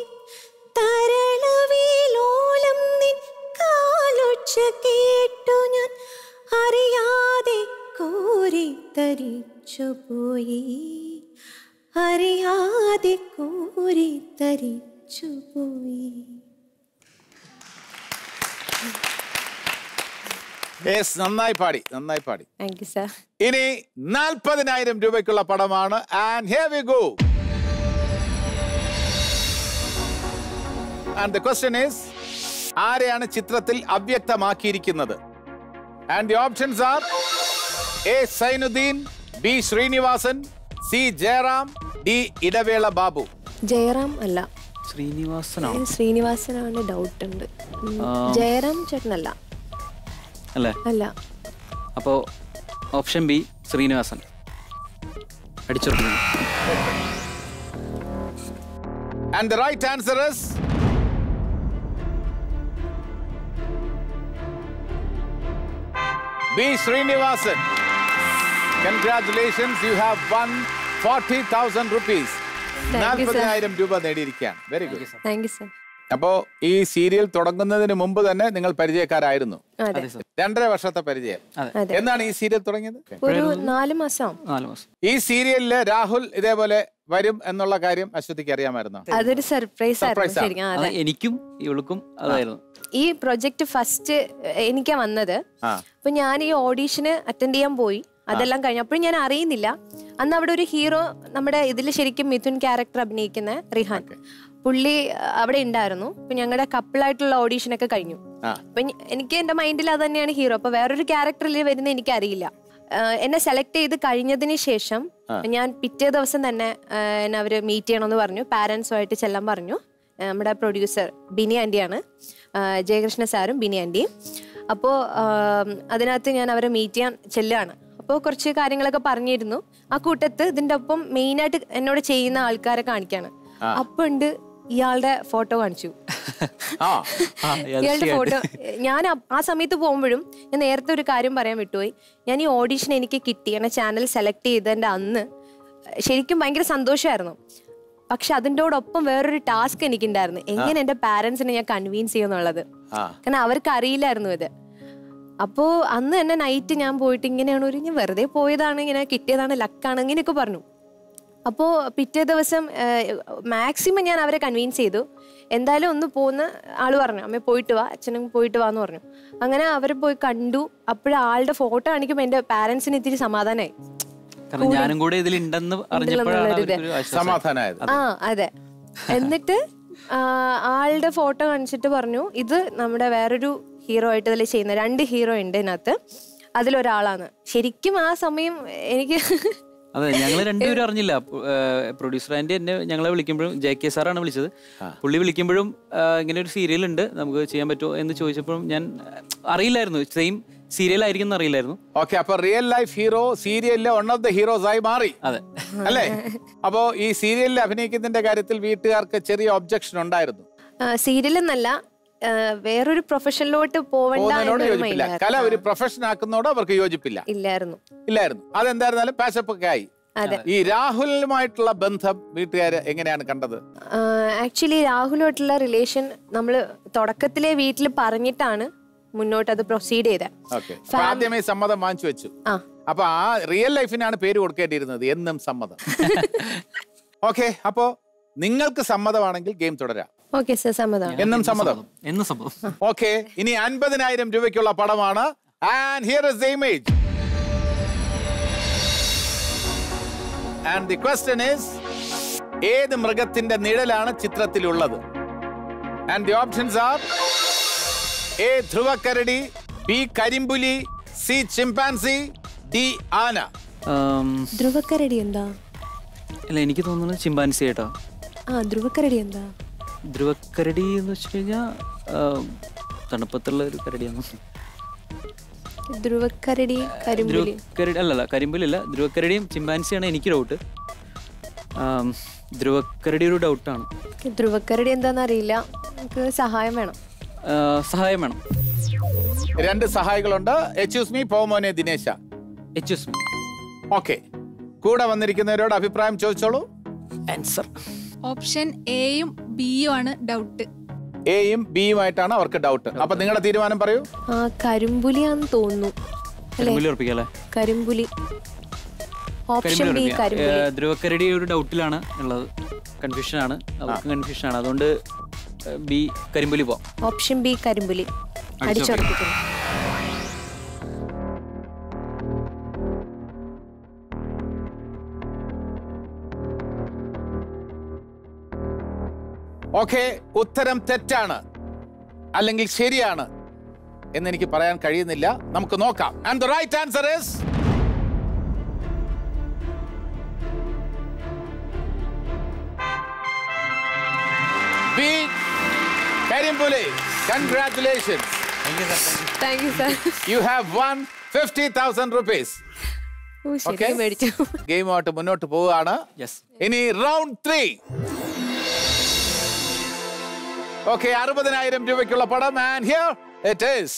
S5: തരളവിലോലം നിൻ കാലൊച്ച കേട്ടു ഞാൻ അറിയാതെ കോരിത്തരിച്ചു പോയി അറിയാതെ കോരിത്തരിച്ചു പോയി
S1: യെസ് നന്നായി പാടി നന്നായി പാടി
S2: താങ്ക് യു സാർ
S1: ഇനി നാൽപ്പതിനായിരം രൂപയ്ക്കുള്ള പടമാണ് and here we go and the question is ആരെയാണ് ചിത്രത്തിൽ അവ്യക്തമാക്കിയിരിക്കുന്നത് and the options are A Zainuddin B Sreenivasan C Jayaram D Idavela Babu
S2: Jayaram അല്ല
S6: ശ്രീനിവാസനാണോ
S2: ശ്രീനിവാസനാണ് ഡൗട്ട് ഉണ്ട് ഉം,
S6: ആ.
S2: ജയറാം ചേട്ടനല്ല
S6: അല്ലേ
S2: അല്ല
S6: അപ്പോൾ ഓപ്ഷൻ ബി ശ്രീനിവാസൻ അടിച്ചുറക്കുന്നു
S1: and the right answer is B Sreenivasan congratulations you have won forty thousand rupees
S2: Thank you, sir.
S1: നാൽപ്പതിനായിരം രൂപ നേടിയിരിക്കുകയാണ് very good
S2: thank you sir
S1: അപ്പോ ഈ സീരിയൽ തുടങ്ങുന്നതിന് മുമ്പ് തന്നെ നിങ്ങൾ പരിചയക്കാരായിരുന്നു
S2: അതെ
S1: രണ്ടര വർഷത്തെ പരിചയം
S2: അതെ.
S1: എന്നാണ് ഈ സീരിയൽ തുടങ്ങിയത്
S2: ഒരു നാല് മാസം
S6: നാല് മാസം
S1: ഈ സീരിയലില് രാഹുൽ ഇതേപോലെ വരും എന്നുള്ള കാര്യം അശ്വതിക്ക് അറിയാമായിരുന്നോ
S2: അതൊരു സർപ്രൈസ് ആയിരുന്നു
S1: Surprise ആണ്.
S2: ശരിക്കും ആ,
S6: അത്
S2: അതെ
S6: എനിക്കും ഇവൾക്കും അതായിരുന്നു
S2: ഈ പ്രൊജക്ട് ഫസ്റ്റ് എനിക്കാ വന്നത്
S1: ആ
S2: അപ്പൊ ഞാൻ ഈ ഓഡീഷന് അറ്റൻഡ് ചെയ്യാൻ പോയി അതെല്ലാം കഴിഞ്ഞു അപ്പോഴും ഞാൻ അറിയുന്നില്ല അന്ന് അവിടെ ഒരു ഹീറോ നമ്മുടെ ഇതിൽ ശരിക്കും മിഥുൻ ക്യാരക്ടർ അഭിനയിക്കുന്ന റിഹാൻ പുള്ളി അഹ്, അവിടെ ഉണ്ടായിരുന്നു അപ്പൊ ഞങ്ങളുടെ കപ്പിളായിട്ടുള്ള ഓഡീഷനൊക്കെ കഴിഞ്ഞു
S1: ആ.
S2: അപ്പൊ ഞ- എനിക്ക് എന്റെ മൈൻഡിൽ അത് തന്നെയാണ് ഹീറോ അപ്പൊ വേറൊരു ക്യാരക്ടറിൽ വരുന്ന എനിക്ക് അറിയില്ല എന്നെ സെലക്ട് ചെയ്ത് കഴിഞ്ഞതിന് ശേഷം ഞാൻ പിറ്റേ ദിവസം തന്നെ ആ, എന്നെ അവര് മീറ്റ് ചെയ്യണമെന്ന് പറഞ്ഞു പാരൻസുമായിട്ട് ചെല്ലാൻ പറഞ്ഞു ആ, നമ്മുടെ പ്രൊഡ്യൂസർ ബിനി ആൻറ്റിയാണ് ആ, ജയകൃഷ്ണ സാറും ബിനി ആൻറ്റിയും അപ്പോൾ അതിനകത്ത് ഞാൻ അവരെ മീറ്റ് ചെയ്യാൻ ചെല്ലുകയാണ് അപ്പോൾ കുറച്ച് കാര്യങ്ങളൊക്കെ പറഞ്ഞിരുന്നു ആ കൂട്ടത്ത് ഇതിൻ്റെ ഒപ്പം മെയിനായിട്ട് എന്നോട് ചെയ്യുന്ന ആൾക്കാരെ കാണിക്കാണ് അപ്പോൾ ഉണ്ട് ഇയാളുടെ ഫോട്ടോ കാണിച്ചു
S1: ആ
S6: ആ,
S2: ഇയാളുടെ ഫോട്ടോ
S6: യാദൃശ്ചികമായിട്ട്.
S2: ഞാൻ അ- ആ സമയത്ത് പോകുമ്പോഴും ഞാൻ നേരത്തെ ഒരു കാര്യം പറയാൻ വിട്ടുപോയി ഞാൻ ഈ ഓഡീഷൻ എനിക്ക് കിട്ടി എന്നെ ചാനൽ സെലക്ട് ചെയ്തതിന്റെ അന്ന് ശരിക്കും ഭയങ്കര സന്തോഷമായിരുന്നു പക്ഷെ അതിൻ്റെയോടൊപ്പം വേറൊരു ടാസ്ക് എനിക്കുണ്ടായിരുന്നു എങ്ങനെ എൻ്റെ പാരൻസിനെ ഞാൻ കൺവീൻസ് ചെയ്യുന്നുള്ളത്
S1: ആ
S2: കാരണം അവർക്ക് അറിയില്ലായിരുന്നു ഇത് അപ്പോ അന്ന് തന്നെ നൈറ്റ് ഞാൻ പോയിട്ട് ഇങ്ങനെയാണ് ഒരു ഞാൻ വെറുതെ പോയതാണ് ഇങ്ങനെ കിട്ടിയതാണ് ലക്കാണ് ഇങ്ങനെയൊക്കെ പറഞ്ഞു അപ്പോൾ പിറ്റേ ദിവസം മാക്സിമം ഞാൻ അവരെ കൺവീൻസ് ചെയ്തു എന്തായാലും ഒന്ന് പോകുന്ന ആള് പറഞ്ഞു അമ്മ പോയിട്ട് വാ അച്ഛനും പോയിട്ട് വാന്ന് പറഞ്ഞു അങ്ങനെ അവർ പോയി കണ്ടു അപ്പോഴ ആളുടെ ഫോട്ടോ കാണിക്കുമ്പോൾ എൻ്റെ പാരൻസിന് ഇത്തിരി സമാധാനമായി
S6: കാരണം ഞാനും കൂടെ ഇതിലുണ്ടെന്ന് അറിഞ്ഞപ്പോഴാണ്
S2: ഉണ്ടെന്നുള്ളൊരിത്.
S6: അവർക്കൊരു ആശ്വാസം.
S1: സമാധാനമായത്
S2: ആ അതെ എന്നിട്ട് ആ, ആളുടെ ഫോട്ടോ കാണിച്ചിട്ട് പറഞ്ഞു ഇത് നമ്മുടെ വേറൊരു ഹീറോ ആയിട്ട് ഇതിൽ ചെയ്യുന്ന രണ്ട് ഹീറോ ഉണ്ട് ഇതിനകത്ത് അതിലൊരാളാണ് ശരിക്കും ആ സമയം എനിക്ക്
S6: അതെ ഞങ്ങൾ രണ്ടുപേരും അറിഞ്ഞില്ല പ്രൊഡ്യൂസർ ആൻഡ് എന്നെ ഞങ്ങളെ വിളിക്കുമ്പോഴും ജെ കെ സാറാണ് വിളിച്ചത് പുള്ളി വിളിക്കുമ്പോഴും ആ, ഇങ്ങനെ ഒരു സീരിയൽ ഉണ്ട് നമുക്ക് ചെയ്യാൻ പറ്റുമോ എന്ന് ചോദിച്ചപ്പോഴും ഞാൻ ആ, അറിയില്ലായിരുന്നു സെയിം സീരിയൽ ആയിരിക്കും എന്ന് അറിയില്ലായിരുന്നു
S1: ഓക്കെ അപ്പൊ റിയൽ ലൈഫ് ഹീറോ സീരിയലിലെ വൺ ഓഫ് ദ ഹീറോസ് ആയി മാറി
S6: അതെ
S1: അല്ലേ അപ്പോ ഈ സീരിയലിൽ അഭിനയിക്കുന്നതിന്റെ കാര്യത്തിൽ വീട്ടുകാർക്ക് ചെറിയ ഒബ്ജക്ഷൻ ഉണ്ടായിരുന്നു
S2: സീരിയൽ എന്നല്ല ആ, വേറൊരു പ്രൊഫഷനിലോട്ട് പോവണ്ട
S1: പോകുന്നതിനോട്
S2: എന്നൊരു
S1: യോജിപ്പില്ല
S2: mind
S1: കല
S2: ആയിരുന്നു.
S1: ഒരു പ്രൊഫഷൻ ആക്കുന്നതോട് അവർക്ക് യോജിപ്പില്ല
S2: ഇല്ലായിരുന്നു
S1: ഇല്ലായിരുന്നു അതെന്തായിരുന്നാലും പാച്ചപ്പ് ഒക്കെ ആയി
S2: അതെ
S1: ഈ രാഹുലുമായിട്ടുള്ള ബന്ധം വീട്ടുകാര് എങ്ങനെയാണ് കണ്ടത്
S2: ആക്ച്വലി രാഹുലുമായിട്ടുള്ള റിലേഷൻ നമ്മൾ തുടക്കത്തിലെ വീട്ടിൽ പറഞ്ഞിട്ടാണ് മുന്നോട്ട് അത് പ്രൊസീഡ് ചെയ്തത്
S1: ഓക്കെ ആദ്യമേ സമ്മതം വാങ്ങിച്ചു വെച്ചു
S2: ആ
S1: അപ്പൊ ആ റിയൽ ലൈഫിനാണ് പേര് കൊടുക്കേണ്ടിയിരുന്നത് എന്നും സമ്മതം ഓക്കെ അപ്പോ നിങ്ങൾക്ക് സമ്മതമാണെങ്കിൽ ഗെയിം തുടരാം
S2: ഓക്കെ സർ സമ്മതം
S1: എന്നും സമ്മതം
S6: എന്ന് സംഭവം
S1: ഓക്കെ ഇനി അൻപതിനായിരം രൂപയ്ക്കുള്ള പടമാണ് and here is the image and the question is ഏത് മൃഗത്തിന്റെ നിഴലാണ് ചിത്രത്തിലുള്ളത് and the options are A ധ്രുവക്കരടി ബി കരിമ്പുലി സി ചിമ്പാൻസി ഡി ആന
S6: ആം,
S2: ധ്രുവക്കരടി എന്താ
S6: അല്ല എനിക്ക് തോന്നുന്നത് ചിമ്പാൻസി കേട്ടോ
S2: ആ ധ്രുവക്കരടി എന്താ
S6: ധ്രുവക്കരടി എന്ന് വെച്ച് കഴിഞ്ഞാൽ തണുപ്പത്തുള്ള ഒരു കരടിയാണ്
S2: ധ്രുവക്കരടി കരിമ്പുലി
S6: ധ്രുവക്കരടി അല്ലല്ല കരിമ്പുലില്ല ധ്രുവക്കരടിയും ചിമ്പാൻസിയാണ് എനിക്ക് ഡൗട്ട് ധ്രുവക്കരടി ഒരു ഡൗട്ടാണ്
S2: ധ്രുവക്കരടി എന്താണെന്ന് അറിയില്ല നമുക്ക് സഹായം വേണം
S6: സഹായം വേണം
S1: രണ്ട് സഹായികളുണ്ട് എക്സ്ക്യൂസ് മീ പോമോനെ ദിനേശ
S6: എക്സ്ക്യൂസ് മീ
S1: ഓക്കെ കൂടെ വന്നിരിക്കുന്നവരോട് അഭിപ്രായം ചോദിച്ചോളൂ
S6: ആൻസർ
S9: ഓപ്ഷൻ എയും ബിയും ആണ് ഡൗട്ട്
S1: എയും ബിയുമായിട്ടാണ് അവർക്ക് ഡൗട്ട് അപ്പൊ നിങ്ങളുടെ തീരുമാനം പറയൂ
S2: ആ കരിമ്പുലിയാന്ന് തോന്നുന്നു അല്ലേ
S6: കരിമ്പുലി ഉറപ്പിക്കാം അല്ലേ
S2: കരിമ്പുലി ഓപ്ഷൻ
S6: കരിമ്പുലി
S2: ബി
S6: ഉറപ്പിക്കാം
S2: കരിമ്പുലി
S6: ഏ, ധ്രുവക്കരടി ഒരു ഡൗട്ടിലാണ് ഉള്ളത് കൺഫ്യൂഷൻ ആണ് അവർക്ക് കൺഫ്യൂഷൻ ആണ് അതുകൊണ്ട് ബി കരിമ്പുലി പോവാം
S2: ഓപ്ഷൻ ബി കരിമ്പുലി
S6: അടിച്ചുറപ്പിക്കുന്നു.
S2: അടിച്ചുറപ്പിക്കുന്നു
S1: ഓക്കെ ഉത്തരം തെറ്റാണ് അല്ലെങ്കിൽ ശരിയാണ് എന്നെനിക്ക് പറയാൻ കഴിയുന്നില്ല നമുക്ക് നോക്കാം and the right answer is B കരിമ്പുലി congratulations
S2: thank you sir
S1: you have won fifty thousand rupees
S2: ഓ
S1: Okay.
S2: ശരി മേടിച്ചു
S1: ഗെയിമായിട്ട് മുന്നോട്ട് പോവുകയാണ്
S6: യെസ്
S1: ഇനി റൗണ്ട് ത്രീ ഓക്കെ അറുപതിനായിരം രൂപയ്ക്കുള്ള പടം and here it is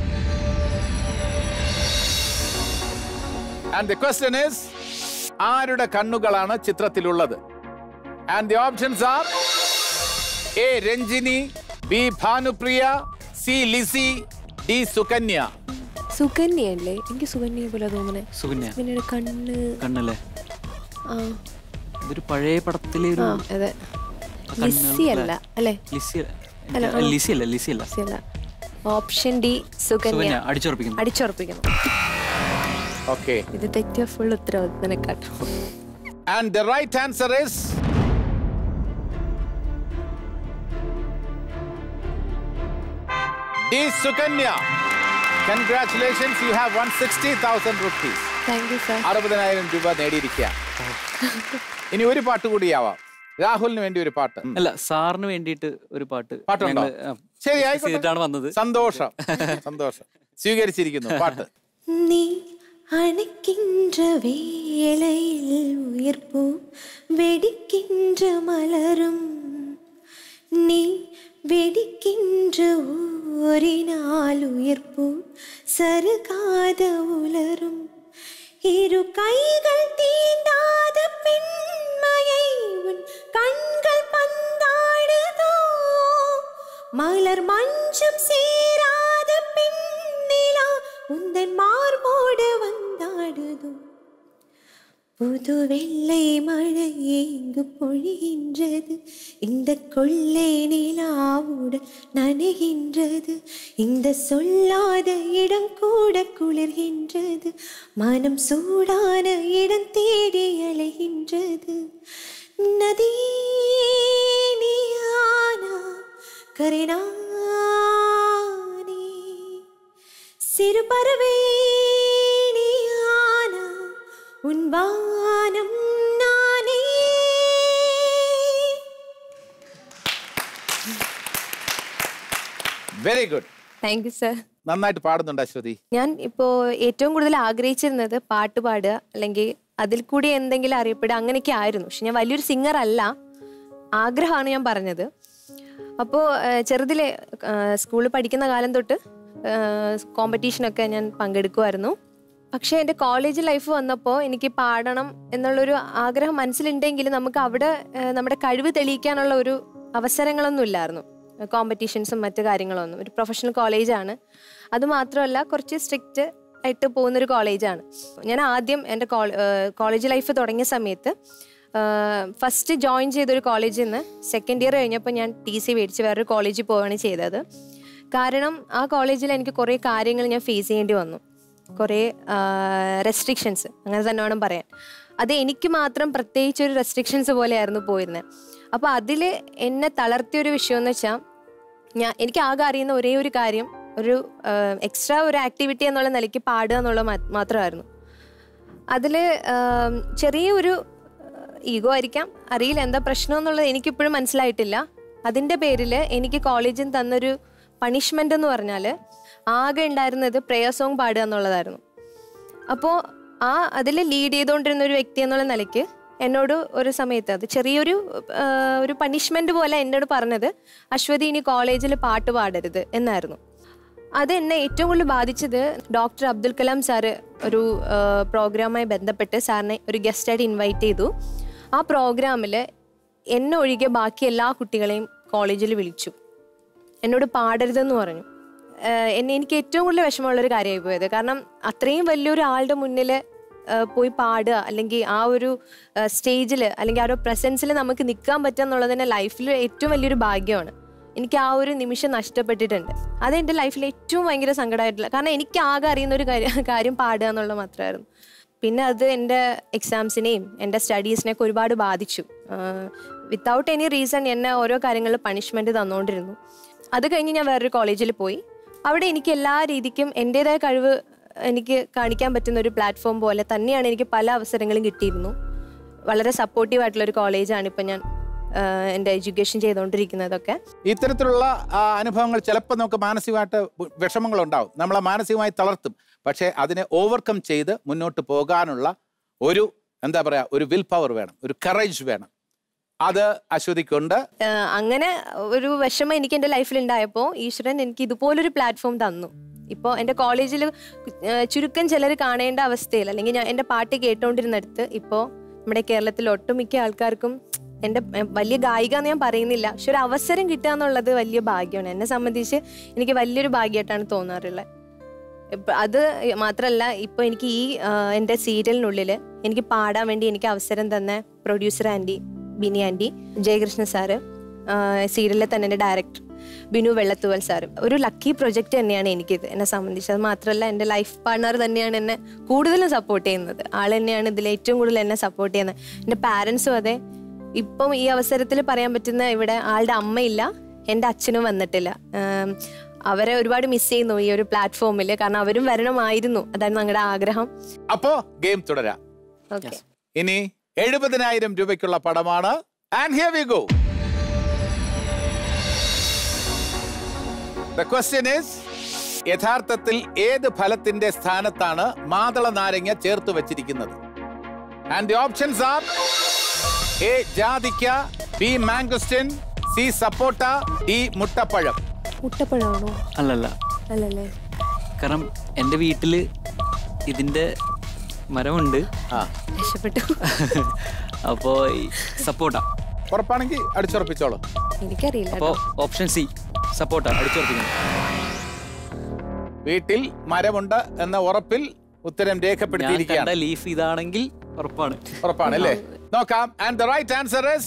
S1: and the question is ആരുടെ കണ്ണുകളാണ് ചിത്രത്തിലുള്ളത് and the options are A Ranjini B Bhanupriya C Lissy D Sukanya
S2: Sukanya അല്ലേ എനിക്ക് സുകന്യ പോലെ തോന്നണേ
S6: സുകന്യ
S2: സുകന്യയുടെ കണ്ണ്
S6: കണ്ണല്ലേ
S2: ആ
S6: ഇതൊരു പഴയ പടത്തിലെ ഒരു
S2: ആ അതെ
S6: കണ്ണ്
S2: ലിസി അല്ല അല്ലേ
S6: ലിസി
S2: അല്ല, ആ.
S6: ലിസി അല്ല ലിസി അല്ല
S2: ലിസി അല്ല ഓപ്ഷൻ ഡി സുകന്യ
S6: സുകന്യ അടിച്ചുറപ്പിക്കുന്നു
S2: അടിച്ചുറപ്പിക്കുന്നു
S1: ഓക്കെ
S2: ഇത് തെറ്റിയ ഫുൾ ഉത്തരവാദിത്തനെക്കാട്ടും
S1: and the right answer is D Sukanya congratulations you have won sixty thousand rupees
S2: thank you sir
S1: അറുപതിനായിരം രൂപ നേടിയിരിക്കുക ഇനി ഒരു പാട്ട് കൂടിയാവാം രാഹുലിന് വേണ്ടി ഒരു പാട്ട് ഉം.
S6: അല്ല സാറിന് വേണ്ടിയിട്ട് ഒരു പാട്ട്
S1: പാട്ടുണ്ടോ?
S6: ഞങ്ങള്, ആ,
S1: ശരി
S6: discuss
S1: ആയിക്കോട്ടെ
S6: ചെയ്തിട്ടാണ് വന്നത്
S1: സന്തോഷം സന്തോഷം സ്വീകരിച്ചിരിക്കുന്നു പാട്ട്
S5: நீ அணைக்கின்ற வேளையில் உயிர்ப்பூ வெடிக்கின்ற மலரும் நீ வெடிக்கின்ற ஓரினால் உயிர்ப்பூ சருகாத உலரும் இரு கைகள் தீண்டாத பெண்மையை உன் கண்கள் பந்தாடுதோ மலர் மஞ்சம் சேராத பெண்ணிலா உந்தன் மார்போடு வந்தாடுதோ புது வெள்ளை மழை எங்கு பொழிகின்றது இந்த கொள்ளை நிலாவுடன் நனைகின்றது இந்த சொல்லாத இடம் கூட குளிர்கின்றது மனம் சூடான இடம் தேடி அலைகின்றது நதி நீயானா கரினானே சிறு பறவை நீயானா உன் வானம் நானே
S1: very good
S2: thank you sir
S1: നന്നായിട്ട് പാടുന്നുണ്ട് അശ്വതി
S2: ഞാൻ ഇപ്പോൾ ഏറ്റവും കൂടുതൽ ആഗ്രഹിച്ചിരുന്നത് പാട്ട് പാടുക അല്ലെങ്കിൽ അതിൽ കൂടി എന്തെങ്കിലും അറിയപ്പെടുക അങ്ങനെയൊക്കെ ആയിരുന്നു പക്ഷെ ഞാൻ വലിയൊരു സിംഗർ അല്ല ആഗ്രഹമാണ് ഞാൻ പറഞ്ഞത് അപ്പോൾ ചെറുതിലെ സ്കൂളിൽ പഠിക്കുന്ന കാലം തൊട്ട് കോമ്പറ്റീഷനൊക്കെ ഞാൻ പങ്കെടുക്കുമായിരുന്നു പക്ഷേ എൻ്റെ കോളേജ് ലൈഫ് വന്നപ്പോൾ എനിക്ക് പാടണം എന്നുള്ളൊരു ആഗ്രഹം മനസ്സിലുണ്ടെങ്കിൽ നമുക്ക് അവിടെ ആ, നമ്മുടെ കഴിവ് തെളിയിക്കാനുള്ള ഒരു അവസരങ്ങളൊന്നും ഇല്ലായിരുന്നു കോമ്പറ്റീഷൻസും മറ്റു കാര്യങ്ങളൊന്നും ഒരു പ്രൊഫഷണൽ കോളേജാണ് അതുമാത്രമല്ല കുറച്ച് സ്ട്രിക്റ്റ് ആയിട്ട് പോകുന്നൊരു കോളേജാണ് ഞാൻ ആദ്യം എൻ്റെ കോളേജ് ലൈഫ് തുടങ്ങിയ സമയത്ത് ഫസ്റ്റ് ജോയിൻ ചെയ്തൊരു കോളേജിൽ നിന്ന് സെക്കൻഡ് ഇയർ കഴിഞ്ഞപ്പോൾ ഞാൻ ടി സി മേടിച്ച് വേറൊരു കോളേജിൽ പോവുകയാണ് ചെയ്തത് കാരണം ആ കോളേജിൽ എനിക്ക് കുറേ കാര്യങ്ങൾ ഞാൻ ഫേസ് ചെയ്യേണ്ടി വന്നു കുറേ റെസ്ട്രിക്ഷൻസ് അങ്ങനെ തന്നെ വേണം പറയാൻ അത് എനിക്ക് മാത്രം പ്രത്യേകിച്ച് ഒരു റെസ്ട്രിക്ഷൻസ് പോലെയായിരുന്നു പോയിരുന്നത് അപ്പോൾ അതിൽ എന്നെ തളർത്തിയൊരു വിഷയം എന്ന് വെച്ചാൽ ഞാൻ എനിക്ക് ആകെ അറിയുന്ന ഒരേ ഒരു കാര്യം ഒരു എക്സ്ട്രാ ഒരു ആക്ടിവിറ്റി എന്നുള്ള നിലയ്ക്ക് പാടുക എന്നുള്ളത് മാ- മാത്രമായിരുന്നു അതിൽ ചെറിയ ഒരു ഈഗോ ആയിരിക്കാം അറിയില്ല എന്താ പ്രശ്നം എന്നുള്ളത് എനിക്കിപ്പോഴും മനസ്സിലായിട്ടില്ല അതിൻ്റെ പേരിൽ എനിക്ക് കോളേജിൽ തന്നൊരു പണിഷ്മെൻ്റ് എന്ന് പറഞ്ഞാൽ ആകെ ഉണ്ടായിരുന്നത് പ്രെയർ സോങ് പാടുക എന്നുള്ളതായിരുന്നു അപ്പോൾ ആ അതിൽ ലീഡ് ചെയ്തുകൊണ്ടിരുന്ന ഒരു വ്യക്തി എന്നുള്ള നിലയ്ക്ക് എന്നോട് ഒരു സമയത്ത് അത് ചെറിയൊരു ആ, ഒരു പണിഷ്മെന്റ് പോലെ എന്നോട് പറഞ്ഞത് അശ്വതി ഇനി കോളേജിൽ പാട്ട് പാടരുത് എന്നായിരുന്നു അത് എന്നെ ഏറ്റവും കൂടുതൽ ബാധിച്ചത് ഡോക്ടർ അബ്ദുൽ കലാം സാറ് ഒരു ആ, പ്രോഗ്രാമായി ബന്ധപ്പെട്ട് സാറിനെ ഒരു ഗസ്റ്റായിട്ട് ഇൻവൈറ്റ് ചെയ്തു ആ പ്രോഗ്രാമിൽ എന്നെ ഒഴികെ ബാക്കി എല്ലാ കുട്ടികളെയും കോളേജിൽ വിളിച്ചു എന്നോട് പാടരുതെന്ന് പറഞ്ഞു ആഹ് എന്നെ എനിക്ക് ഏറ്റവും കൂടുതൽ വിഷമമുള്ളൊരു കാര്യമായി പോയത് കാരണം അത്രയും വലിയൊരു ആളുടെ മുന്നിൽ പോയി പാടുക അല്ലെങ്കിൽ ആ ഒരു സ്റ്റേജിൽ അല്ലെങ്കിൽ ആ ഒരു പ്രസൻസിൽ നമുക്ക് നിൽക്കാൻ പറ്റുക എന്നുള്ളത് തന്നെ ലൈഫിൽ ഏറ്റവും വലിയൊരു ഭാഗ്യമാണ് എനിക്ക് ആ ഒരു നിമിഷം നഷ്ടപ്പെട്ടിട്ടുണ്ട് അത് എൻ്റെ ലൈഫിൽ ഏറ്റവും ഭയങ്കര സങ്കടമായിട്ടുള്ള കാരണം എനിക്ക് ആകെ അറിയുന്ന ഒരു കാര്യം കാര്യം പാടുക എന്നുള്ളത് മാത്രമായിരുന്നു പിന്നെ അത് എൻ്റെ എക്സാംസിനെയും എൻ്റെ സ്റ്റഡീസിനെയൊക്കെ ഒരുപാട് ബാധിച്ചു വിത്തൗട്ട് എനി റീസൺ എന്നെ ഓരോ കാര്യങ്ങളിൽ പണിഷ്മെൻറ്റ് തന്നുകൊണ്ടിരുന്നു അത് കഴിഞ്ഞ് ഞാൻ വേറൊരു കോളേജിൽ പോയി അവിടെ എനിക്ക് എല്ലാ രീതിക്കും എൻ്റെതായ കഴിവ് എനിക്ക് കാണിക്കാൻ പറ്റുന്ന ഒരു പ്ലാറ്റ്ഫോം പോലെ തന്നെയാണ് എനിക്ക് പല അവസരങ്ങളും കിട്ടിയിരുന്നു വളരെ സപ്പോർട്ടീവ് ആയിട്ടുള്ള ഒരു കോളേജാണ് ഇപ്പം ഞാൻ ആഹ് എൻ്റെ എഡ്യൂക്കേഷൻ ചെയ്തുകൊണ്ടിരിക്കുന്നതൊക്കെ
S1: ഇത്തരത്തിലുള്ള ആ, അനുഭവങ്ങൾ ചിലപ്പോൾ നമുക്ക് മാനസികമായിട്ട് വിഷമങ്ങൾ ഉണ്ടാവും നമ്മളെ മാനസികമായി തളർത്തും പക്ഷേ അതിനെ ഓവർകം ചെയ്ത് മുന്നോട്ട് പോകാനുള്ള ഒരു എന്താ പറയാ ഒരു വിൽ പവർ വേണം ഒരു കറേജ് വേണം അത് അശ്വതിക്കുണ്ട്
S2: ആഹ് അങ്ങനെ ഒരു വിഷമം എനിക്ക് എൻ്റെ ലൈഫിൽ ഉണ്ടായപ്പോൾ ഈശ്വരൻ എനിക്ക് ഇതുപോലൊരു പ്ലാറ്റ്ഫോം തന്നു ഇപ്പോൾ എൻ്റെ കോളേജിൽ ചുരുക്കം ചിലർ കാണേണ്ട അവസ്ഥയിൽ അല്ലെങ്കിൽ ഞാൻ എൻ്റെ പാട്ട് കേട്ടോണ്ടിരുന്നിടത്ത് ഇപ്പോൾ നമ്മുടെ കേരളത്തിൽ ഒട്ടുമിക്ക ആൾക്കാർക്കും എൻ്റെ ഏർ, വലിയ ഗായിക എന്ന് ഞാൻ പറയുന്നില്ല പക്ഷെ ഒരു അവസരം കിട്ടുക എന്നുള്ളത് വലിയ ഭാഗ്യമാണ് എന്നെ സംബന്ധിച്ച് എനിക്ക് വലിയൊരു ഭാഗ്യമായിട്ടാണ് തോന്നാറുള്ളത് ഇപ്പൊ അത് മാത്രമല്ല ഇപ്പൊ എനിക്ക് ഈ ആ, എൻ്റെ സീരിയലിനുള്ളിൽ എനിക്ക് പാടാൻ വേണ്ടി എനിക്ക് അവസരം തന്ന producer aunty Bini aunty Jayakrishna sir സീരിയലിലെ തന്നെ എൻ്റെ ഡയറക്ടർ ബിനു വെള്ളത്തുവൽ സാറ് ഒരു ലക്കി പ്രൊജക്റ്റ് തന്നെയാണ് എനിക്കിത് എന്നെ സംബന്ധിച്ച് അത് മാത്രമല്ല എൻ്റെ ലൈഫ് പാർട്ണർ തന്നെയാണ് എന്നെ കൂടുതലും സപ്പോർട്ട് ചെയ്യുന്നത് ആൾ തന്നെയാണ് ഇതിൽ ഏറ്റവും കൂടുതൽ എന്നെ സപ്പോർട്ട് ചെയ്യുന്നത് എൻ്റെ പാരൻസും അതെ ഇപ്പം ഈ അവസരത്തിൽ പറയാൻ പറ്റുന്ന ഇവിടെ ആളുടെ അമ്മയില്ല എൻ്റെ അച്ഛനും വന്നിട്ടില്ല ആം, അവരെ ഒരുപാട് മിസ് ചെയ്യുന്നു ഈ ഒരു പ്ലാറ്റ്ഫോമിൽ കാരണം അവരും വരണമായിരുന്നു അതാണ് ഞങ്ങളുടെ ആഗ്രഹം
S1: അപ്പോ ഗെയിം തുടരാം
S2: ഓക്കെ
S1: ഇനി എഴുപതിനായിരം രൂപയ്ക്കുള്ള പടമാണ് and here we go the question is യഥാർത്ഥത്തിൽ ഏത് ഫലത്തിന്റെ സ്ഥാനത്താണ് മാതള നാരങ്ങ ചേർത്ത് വെച്ചിരിക്കുന്നത് and the options are A ജാതിക്ക B mangosteen C sapota D മുട്ടപ്പഴം
S2: മുട്ടപ്പഴമാണോ
S6: അല്ലല്ല
S2: അല്ലല്ലേ
S6: കാരണം എൻ്റെ വീട്ടിൽ ഇതിൻ്റെ മരമുണ്ട്
S1: ആ
S2: രക്ഷപ്പെട്ടു
S6: അപ്പോൾ സപ്പോർട്ടാ
S1: ഉറപ്പാണെങ്കിൽ അടിച്ചുറപ്പിച്ചോളൂ
S2: എനിക്കറിയില്ല
S6: അപ്പോൾ ഓപ്ഷൻ സി സപ്പോർട്ടാ അടിച്ചുറപ്പിക്കണം
S1: വീട്ടിൽ മരമുണ്ട് എന്ന ഉറപ്പിൽ ഉത്തരം
S6: ഞാൻ കണ്ട
S1: രേഖപ്പെടുത്തിയിരിക്കുകയാണ്
S6: ലീഫ് ഇതാണെങ്കിൽ ഉറപ്പാണ്
S1: ഉറപ്പാണ് അല്ലേ നോക്കാം and the right answer is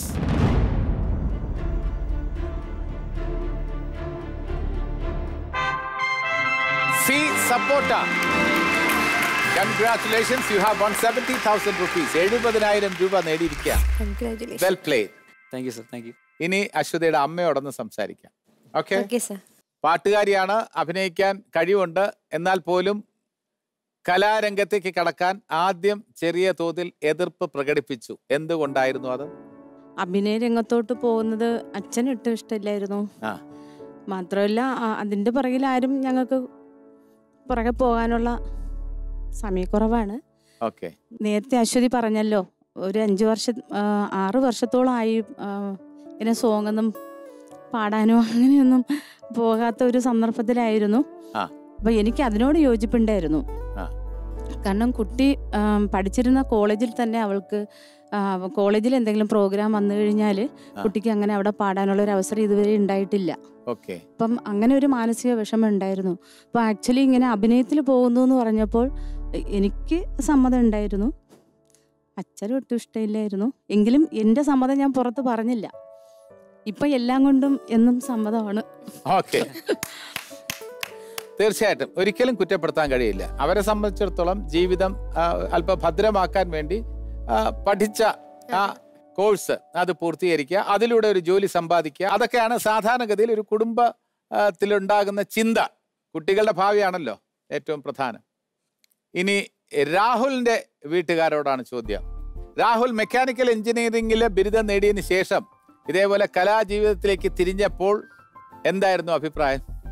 S1: C sapota congratulations you have won seventy thousand rupees എഴുപതിനായിരം രൂപ നേടിയിരിക്കുക
S2: congratulation
S1: well play
S6: thank you sir thank you
S1: ഇനി അശ്വതിയുടെ അമ്മയോടൊന്ന് സംസാരിക്കാം ഓക്കെ
S2: ഓക്കെ സാർ
S1: പാട്ടുകാരിയാണ് അഭിനയിക്കാൻ കഴിവുണ്ട് എന്നാൽ പോലും കലാരംഗത്തേക്ക് കടക്കാൻ ആദ്യം ചെറിയ തോതിൽ എതിർപ്പ് പ്രകടിപ്പിച്ചു എന്തുകൊണ്ടായിരുന്നു അത്
S8: അഭിനയ രംഗത്തോട്ട് പോകുന്നത് അച്ഛനിട്ട് ഇഷ്ടമില്ലായിരുന്നു
S1: ആ
S8: മാത്രമല്ല ആ, അതിൻ്റെ പുറകിൽ ആരും ഞങ്ങൾക്ക് പുറകെ പോകാനുള്ള സമയക്കുറവാണ്
S1: ഓക്കെ
S8: നേരത്തെ അശ്വതി പറഞ്ഞല്ലോ ഒരു അഞ്ച് വർഷം ആ, ആറ് വർഷത്തോളമായി ആ, ഇങ്ങനെ സോങ്ങൊന്നും പാടാനോ അങ്ങനെയൊന്നും പോകാത്ത ഒരു സന്ദർഭത്തിലായിരുന്നു
S1: ആ.
S8: അപ്പൊ എനിക്ക് അതിനോട് യോജിപ്പുണ്ടായിരുന്നു
S1: ആ.
S8: കാരണം കുട്ടി ആ, പഠിച്ചിരുന്ന കോളേജിൽ തന്നെ അവൾക്ക് ആ, കോളേജിൽ എന്തെങ്കിലും പ്രോഗ്രാം വന്നു കഴിഞ്ഞാൽ
S1: ആ.
S8: കുട്ടിക്ക് അങ്ങനെ അവിടെ പാടാനുള്ള ഒരു അവസരം ഇതുവരെ ഉണ്ടായിട്ടില്ല
S1: ഓക്കെ
S8: അപ്പം അങ്ങനെ ഒരു മാനസിക വിഷമം ഉണ്ടായിരുന്നു അപ്പോൾ ആക്ച്വലി ഇങ്ങനെ അഭിനയത്തിൽ പോകുന്നു എന്ന് പറഞ്ഞപ്പോൾ എ- എനിക്ക് സമ്മതം ഉണ്ടായിരുന്നു അച്ഛനും ഒട്ടും ഇഷ്ടമില്ലായിരുന്നു എങ്കിലും എൻ്റെ സമ്മതം ഞാൻ പുറത്ത് പറഞ്ഞില്ല ഇപ്പം എല്ലാം കൊണ്ടും എന്നും സമ്മതമാണ്
S1: ഓക്കെ തീർച്ചയായിട്ടും ഒരിക്കലും കുറ്റപ്പെടുത്താൻ കഴിയില്ല അവരെ സംബന്ധിച്ചിടത്തോളം ജീവിതം ആ, അല്പം ഭദ്രമാക്കാൻ വേണ്ടി ആ, പഠിച്ച ആ കോഴ്സ് അത് പൂർത്തീകരിക്കുക അതിലൂടെ ഒരു ജോലി സമ്പാദിക്കുക അതൊക്കെയാണ് സാധാരണഗതിയിൽ ഒരു കുടുംബത്തിലുണ്ടാകുന്ന ചിന്ത കുട്ടികളുടെ ഭാവിയാണല്ലോ ഏറ്റവും പ്രധാനം ഇനി രാഹുലിന്റെ വീട്ടുകാരോടാണ് ചോദ്യം രാഹുൽ മെക്കാനിക്കൽ എഞ്ചിനീയറിംഗിൽ ബിരുദം നേടിയതിനു ശേഷം ഇതേപോലെ കലാജീവിതത്തിലേക്ക് തിരിഞ്ഞപ്പോൾ എന്തായിരുന്നു അഭിപ്രായം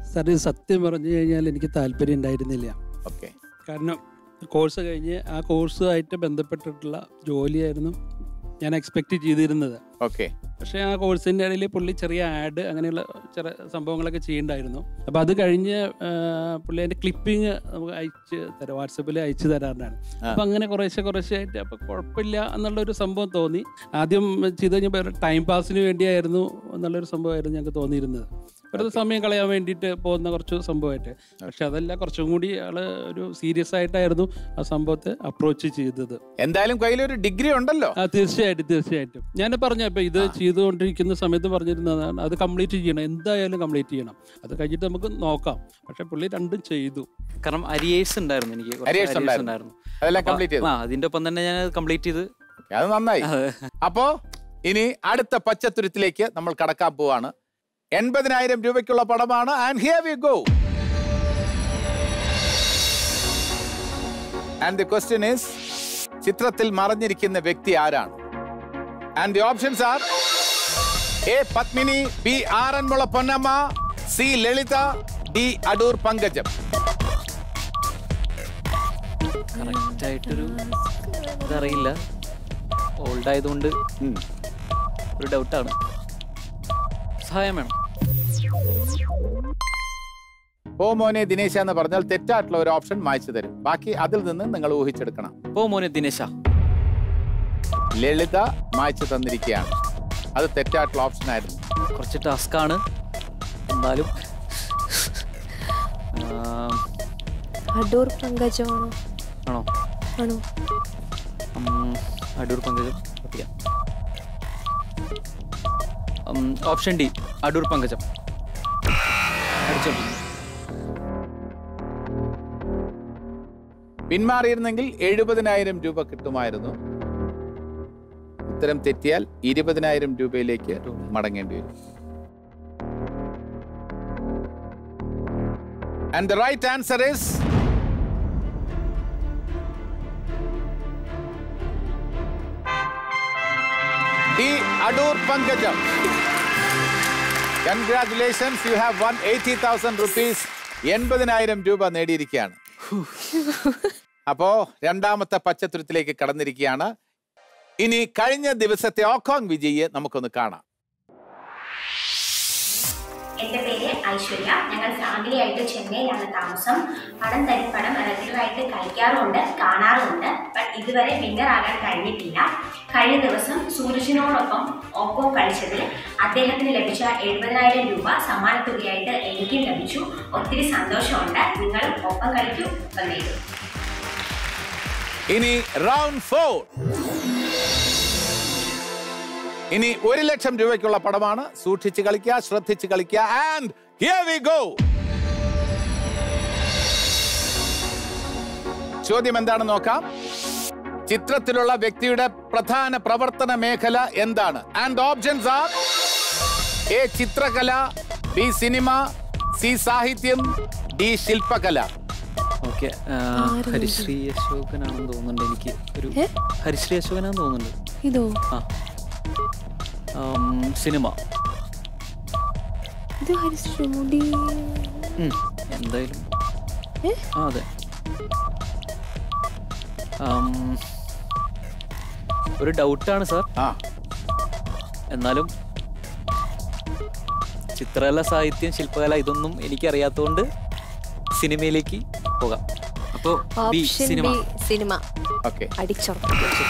S7: സാർ ഇത് സത്യം പറഞ്ഞു കഴിഞ്ഞാൽ എനിക്ക് താല്പര്യം ഉണ്ടായിരുന്നില്ല
S1: ഓക്കെ
S7: കാരണം കോഴ്സ് കഴിഞ്ഞ് ആ കോഴ്സുമായിട്ട് ബന്ധപ്പെട്ടിട്ടുള്ള ജോലിയായിരുന്നു ഞാൻ എക്സ്പെക്റ്റ് ചെയ്തിരുന്നത്
S1: ഓക്കെ
S7: പക്ഷേ ആ കോഴ്സിൻ്റെ ഇടയിൽ പുള്ളി ചെറിയ ആഡ് അങ്ങനെയുള്ള ചെറിയ സംഭവങ്ങളൊക്കെ ചെയ്യണ്ടായിരുന്നു അപ്പോൾ അത് കഴിഞ്ഞ് ആ, പുള്ളി അതിൻ്റെ ക്ലിപ്പിംഗ് നമുക്ക് അയച്ച് തരാം വാട്സപ്പിൽ അയച്ചു തരാറുണ്ടാണ്
S1: ആ.
S7: അപ്പം അങ്ങനെ കുറേശ്ശെ കുറേശ്ശെ ആയിട്ട് അപ്പോൾ കുഴപ്പമില്ല എന്നുള്ളൊരു സംഭവം തോന്നി ആദ്യം ചെയ്ത് കഴിഞ്ഞപ്പോൾ ടൈം പാസിന് വേണ്ടിയായിരുന്നു എന്നുള്ളൊരു സംഭവമായിരുന്നു ഞങ്ങൾക്ക് തോന്നിയിരുന്നത് വെറുതെ സമയം കളയാൻ വേണ്ടിയിട്ട് പോകുന്ന കുറച്ച് സംഭവമായിട്ട് പക്ഷെ അതല്ല കുറച്ചും കൂടി ആള് ഒരു സീരിയസ് ആയിട്ടായിരുന്നു ആ സംഭവത്തെ അപ്രോച്ച് ചെയ്തത്
S1: എന്തായാലും കയ്യിലൊരു ഡിഗ്രി ഉണ്ടല്ലോ
S7: ആ തീർച്ചയായിട്ടും തീർച്ചയായിട്ടും ഞാൻ പറഞ്ഞ ഇപ്പൊ ഇത് ചെയ്തുകൊണ്ടിരിക്കുന്ന സമയത്ത് പറഞ്ഞിരുന്നതാണ് അത് കംപ്ലീറ്റ് ചെയ്യണം എന്തായാലും കംപ്ലീറ്റ് ചെയ്യണം അത് കഴിഞ്ഞിട്ട് നമുക്ക് നോക്കാം പക്ഷെ പുള്ളി രണ്ടും ചെയ്തു
S6: കാരണം അരിയേഴ്സ് ഉണ്ടായിരുന്നു എനിക്ക് കുറച്ച്
S1: Arrears
S6: arrears
S1: ഉണ്ടായിരുന്നു. അതെല്ലാം
S6: അപ്പൊ-
S1: complete ചെയ്തു?
S6: ആ അതിന്റെ ഒപ്പം തന്നെ ഞാൻ കംപ്ലീറ്റ് ചെയ്ത്
S1: അത് നന്നായി
S6: അതെ.
S1: അപ്പോ ഇനി അടുത്ത പച്ചത്തുരുത്തിലേക്ക് നമ്മൾ കടക്കാൻ പോവാണ് എൺപതിനായിരം രൂപയ്ക്കുള്ള പടമാണ് and here we go and the question is ചിത്രത്തിൽ മറഞ്ഞിരിക്കുന്ന വ്യക്തി ആരാണ് and the options are A Padmini B Aranmula Ponnamma C Lalitha D Adoor Pankajam
S6: correct ആയിട്ടൊരു ഇതറിയില്ല ഓൾഡ് ആയതുകൊണ്ട് ഒരു ഡൗട്ടാണ് സഹായം വേണം
S1: ഓ മോനെ ദിനേശ എന്ന് പറഞ്ഞാൽ തെറ്റായിട്ടുള്ള ഒരു ഓപ്ഷൻ മായ്ച്ചു തരും ബാക്കി അതിൽ നിന്ന് നിങ്ങൾ ഊഹിച്ചെടുക്കണം
S6: ഓ മോനെ ദിനേശ
S1: ലളിത മായ്ച്ചു തന്നിരിക്കുകയാണ് അത് തെറ്റായിട്ടുള്ള ഓപ്ഷൻ ആയിരുന്നു
S6: കുറച്ച് ടാസ്ക് ആണ് എന്നാലും ആം,
S2: അടൂർ പങ്കജമാണോ
S6: ആണോ
S2: ആണോ
S6: ഉം, അടൂർ പങ്കജം പറ്റില്ല ഓപ്ഷൻ ഡി അടൂർ പങ്കജം അടിച്ചോ
S1: പിന്മാറിയിരുന്നെങ്കിൽ എഴുപതിനായിരം രൂപ കിട്ടുമായിരുന്നു ഉത്തരം തെറ്റിയാൽ ഇരുപതിനായിരം രൂപയിലേക്ക് മടങ്ങേണ്ടി വരും and the right answer is D Adoor Pankajam congratulations you have won eighty thousand rupees എൺപതിനായിരം രൂപ നേടിയിരിക്കുകയാണ് അപ്പോ രണ്ടാമത്തെ പച്ചത്തുരുത്തിലേക്ക് കടന്നിരിക്കുകയാണ് ഇനി കഴിഞ്ഞ ദിവസത്തെ ഓക്കോങ് വിജയെ നമുക്കൊന്ന് കാണാം
S11: എന്റെ പേര് ഐശ്വര്യ ഞങ്ങൾ ഫാമിലി ആയിട്ട് ചെന്നൈയിലാണ് താമസം പടം തരിപ്പടം റെഗുലറായിട്ട് കളിക്കാറുമുണ്ട് കാണാറുമുണ്ട് ബട്ട് ഇതുവരെ വിന്നർ ആകാൻ കഴിഞ്ഞിട്ടില്ല കഴിഞ്ഞ ദിവസം സൂരജിനോടൊപ്പം ഒപ്പം കളിച്ചതിൽ അദ്ദേഹത്തിന് ലഭിച്ച എഴുപതിനായിരം രൂപ സമ്മാനത്തുകയായിട്ട് എനിക്കും ലഭിച്ചു ഒത്തിരി സന്തോഷമുണ്ട് നിങ്ങളും ഒപ്പം കളിക്കൂ ഒപ്പം നേടും
S1: ഇനി റൗണ്ട് ഫോർ ഇനി ഒരു ലക്ഷം രൂപയ്ക്കുള്ള പടമാണ് സൂക്ഷിച്ച് കളിക്കുക ശ്രദ്ധിച്ച് കളിക്കുക ആൻഡ് ഹിയർ വി ഗോ ചോദ്യം എന്താണെന്ന് നോക്കാം ചിത്രത്തിലുള്ള വ്യക്തിയുടെ പ്രധാന പ്രവർത്തന മേഖല എന്താണ് ആൻഡ് ഓപ്ഷൻസ് ആർ എ ചിത്രകല ബി സിനിമ സി സാഹിത്യം ഡി ശില്പകല
S6: ഓക്കെ ഹരിശ്രീ അശോകനാണെന്ന് തോന്നുന്നുണ്ട് എനിക്ക് ഒരു ഹരിശ്രീ അശോകനാണെന്ന് തോന്നുന്നുണ്ട്
S2: ഇതോ
S6: ആ ആം, സിനിമ
S2: ഇത് ഹരിശ്രീമുടി
S6: ഉം, എന്തായാലും
S2: ഏ?
S6: ആ അതെ ആം, ഒരു ഡൗട്ടാണ് സാർ
S1: ആ
S6: എന്നാലും ചിത്രകല സാഹിത്യം ശില്പകല ഇതൊന്നും എനിക്കറിയാത്തതുകൊണ്ട് സിനിമയിലേക്ക് പോകാം അപ്പോ B
S2: option
S6: cinema
S2: B cinema
S1: okay
S2: അടിച്ചുറപ്പിച്ചു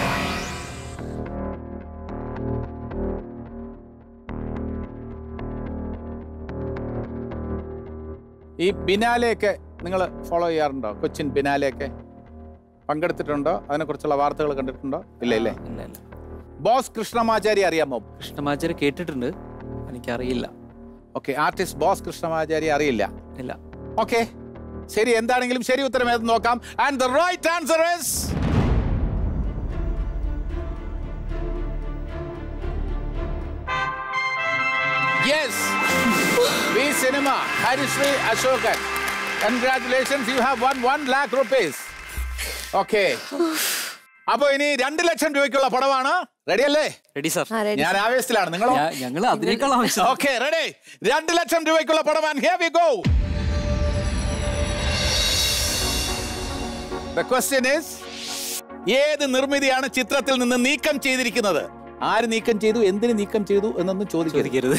S1: ഈ ബിനാലെയൊക്കെ നിങ്ങൾ ഫോളോ ചെയ്യാറുണ്ടോ കൊച്ചിൻ ബിനാലെയൊക്കെ പങ്കെടുത്തിട്ടുണ്ടോ അതിനെക്കുറിച്ചുള്ള വാർത്തകൾ കണ്ടിട്ടുണ്ടോ ഇല്ല ഇല്ലേ
S6: ഇല്ല ഇല്ല
S1: ബോസ് കൃഷ്ണമാചാരി അറിയാമോ
S6: കൃഷ്ണമാചാര്യ കേട്ടിട്ടുണ്ട് എനിക്കറിയില്ല
S1: ഓക്കെ ആർട്ടിസ്റ്റ് ബോസ് കൃഷ്ണമാചാരി അറിയില്ല
S6: ഇല്ല
S1: ഓക്കെ ശരി എന്താണെങ്കിലും ശരി ഉത്തരം ഏത് നോക്കാം and the right answer is yes B cinema Harisree Ashokan congratulations you have won one lakh rupees okay അപ്പൊ ഇനി രണ്ട് ലക്ഷം രൂപയ്ക്കുള്ള പടമാണ് റെഡി അല്ലേ
S6: റെഡി സാർ
S1: ഞാൻ ആവേശത്തിലാണ് നിങ്ങളോ
S6: ഞങ്ങൾ അതിനേക്കാൾ ആവശ്യം
S1: ഓക്കെ റെഡി രണ്ട് ലക്ഷം രൂപയ്ക്കുള്ള പടമാണ് here we go the question is ഏത് നിർമ്മിതിയാണ് ചിത്രത്തിൽ നിന്ന് നീക്കം ചെയ്തിരിക്കുന്നത് ആര് നീക്കം ചെയ്തു എന്തിന് നീക്കം ചെയ്തു എന്നൊന്നും ചോദിക്കരുത്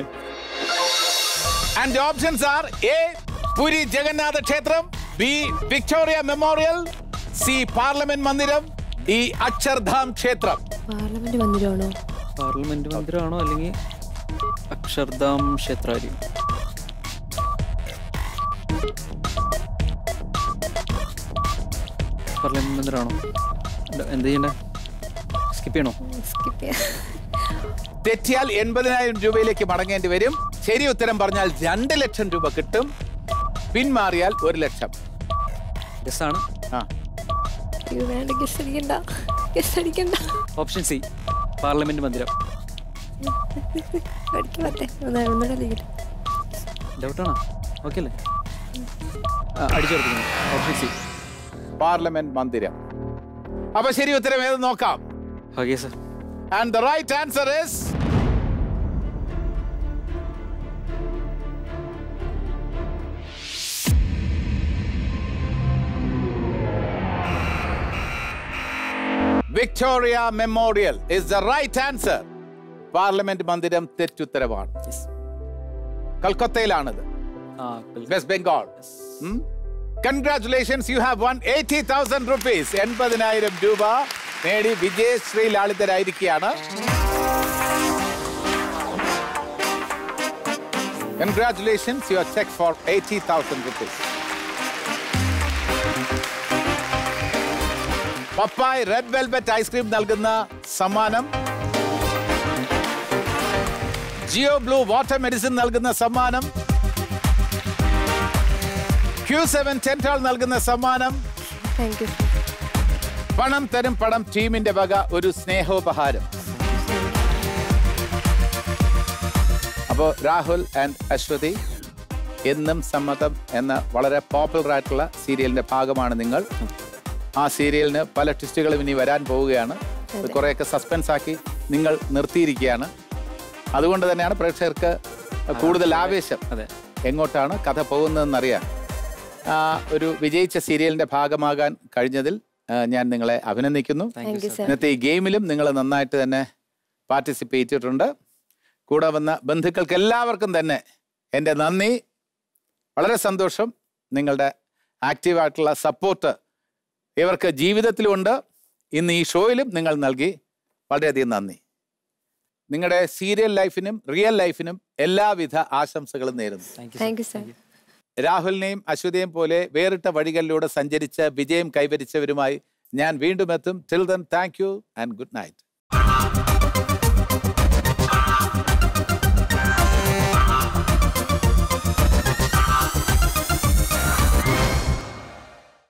S1: and options are A Puri Jagannatha ക്ഷേത്രം B Victoria Memorial C parliament മന്ദിരം ഡി അക്ഷർധാം ക്ഷേത്രം
S2: പാർലമെന്റ് മന്ദിരമാണോ
S6: പാർലമെന്റ് മന്ദിരമാണോ അല്ലെങ്കിൽ അക്ഷർധാം ക്ഷേത്രായിരിക്കും പാർലമെന്റ് മന്ദിരമാണോ എന്താ- എന്ത് ചെയ്യണ്ടേ സ്കിപ്പ് ചെയ്യണോ
S2: സ്കിപ്പ് ചെയ്യാം
S1: തെറ്റിയാൽ എൺപതിനായിരം രൂപയിലേക്ക് മടങ്ങേണ്ടി വരും ശരി ഉത്തരം പറഞ്ഞാൽ രണ്ട് ലക്ഷം രൂപ കിട്ടും പിന്മാറിയാൽ ഒരു ലക്ഷം
S6: ഗസ്സാണ്
S1: ആ
S2: അയ്യോ, വേണ്ട ഗസ് അടിക്കണ്ട ഗസ് അടിക്കണ്ട
S6: ഓപ്ഷൻ സി പാർലമെന്റ് മന്ദിരം
S2: പഠിക്കാൻ പറ്റേ ഒന്ന് ഒന്നുകൂടെ അടിക്കട്ടെ
S6: ഡൗട്ടാണോ ഓക്കെ അല്ലേ അടിച്ചെടുക്കുന്നു ഓപ്ഷൻ സി
S1: പാർലമെന്റ് മന്ദിരം അപ്പൊ ശരി ഉത്തരം ഏത് നോക്കാം
S6: okay sir
S1: and the right answer is Victoria Memorial is the right answer parliament മന്ദിരം തെറ്റുത്തരവാണ് കൽക്കത്തയിലാണിത് West Bengal congratulations you have won eighty thousand rupees എൺപതിനായിരം രൂപ നേടി വിജയശ്രീ ലാളിതരായിരിക്കുകയാണ് congratulations your cheque for eighty thousand rupees Pappai red velvet ice cream നൽകുന്ന സമ്മാനം ജിയോ ബ്ലൂ വാട്ടർ മെഡിസിൻ നൽകുന്ന സമ്മാനം ക്യൂ സെവൻ ടെൻറ്റാൾ നൽകുന്ന സമ്മാനം
S2: താങ്ക് യു
S1: പണം തരും പണം ടീമിന്റെ വക ഒരു സ്നേഹോപഹാരം അപ്പോൾ രാഹുൽ ആൻഡ് അശ്വതി എന്നും സമ്മതം എന്ന വളരെ പോപ്പുലർ ആയിട്ടുള്ള സീരിയലിന്റെ ഭാഗമാണ് നിങ്ങൾ ആ സീരിയലിന് പല ട്വിസ്റ്റുകളും ഇനി വരാൻ പോവുകയാണ് അത് കുറേയൊക്കെ സസ്പെൻസ് ആക്കി നിങ്ങൾ നിർത്തിയിരിക്കുകയാണ് അതുകൊണ്ട് തന്നെയാണ് പ്രേക്ഷകർക്ക് കൂടുതൽ ആവേശം
S6: അതെ
S1: എങ്ങോട്ടാണ് കഥ പോകുന്നതെന്നറിയാൻ ആ, ഒരു വിജയിച്ച സീരിയലിന്റെ ഭാഗമാകാൻ കഴിഞ്ഞതിൽ ആ, ഞാൻ നിങ്ങളെ അഭിനന്ദിക്കുന്നു
S2: താങ്ക് യു സർ
S1: ഇന്നത്തെ ഈ ഗെയിമിലും നിങ്ങൾ നന്നായിട്ട് തന്നെ പാർട്ടിസിപ്പേറ്റ് ചെയ്തിട്ടുണ്ട് കൂടെ വന്ന ബന്ധുക്കൾക്ക് എല്ലാവർക്കും തന്നെ എൻ്റെ നന്ദി വളരെ സന്തോഷം നിങ്ങളുടെ ആക്റ്റീവായിട്ടുള്ള സപ്പോർട്ട് ഇവർക്ക് ജീവിതത്തിലുമുണ്ട് ഇന്ന് ഈ ഷോയിലും നിങ്ങൾ നൽകി വളരെയധികം നന്ദി നിങ്ങളുടെ സീരിയൽ ലൈഫിനും റിയൽ ലൈഫിനും എല്ലാവിധ ആശംസകളും നേരുന്നു
S2: താങ്ക് യു സർ
S1: രാഹുലിനെയും അശ്വതിയെയും പോലെ വേറിട്ട വഴികളിലൂടെ സഞ്ചരിച്ച് വിജയം കൈവരിച്ചവരുമായി ഞാൻ വീണ്ടും എത്തും till then thank you and good night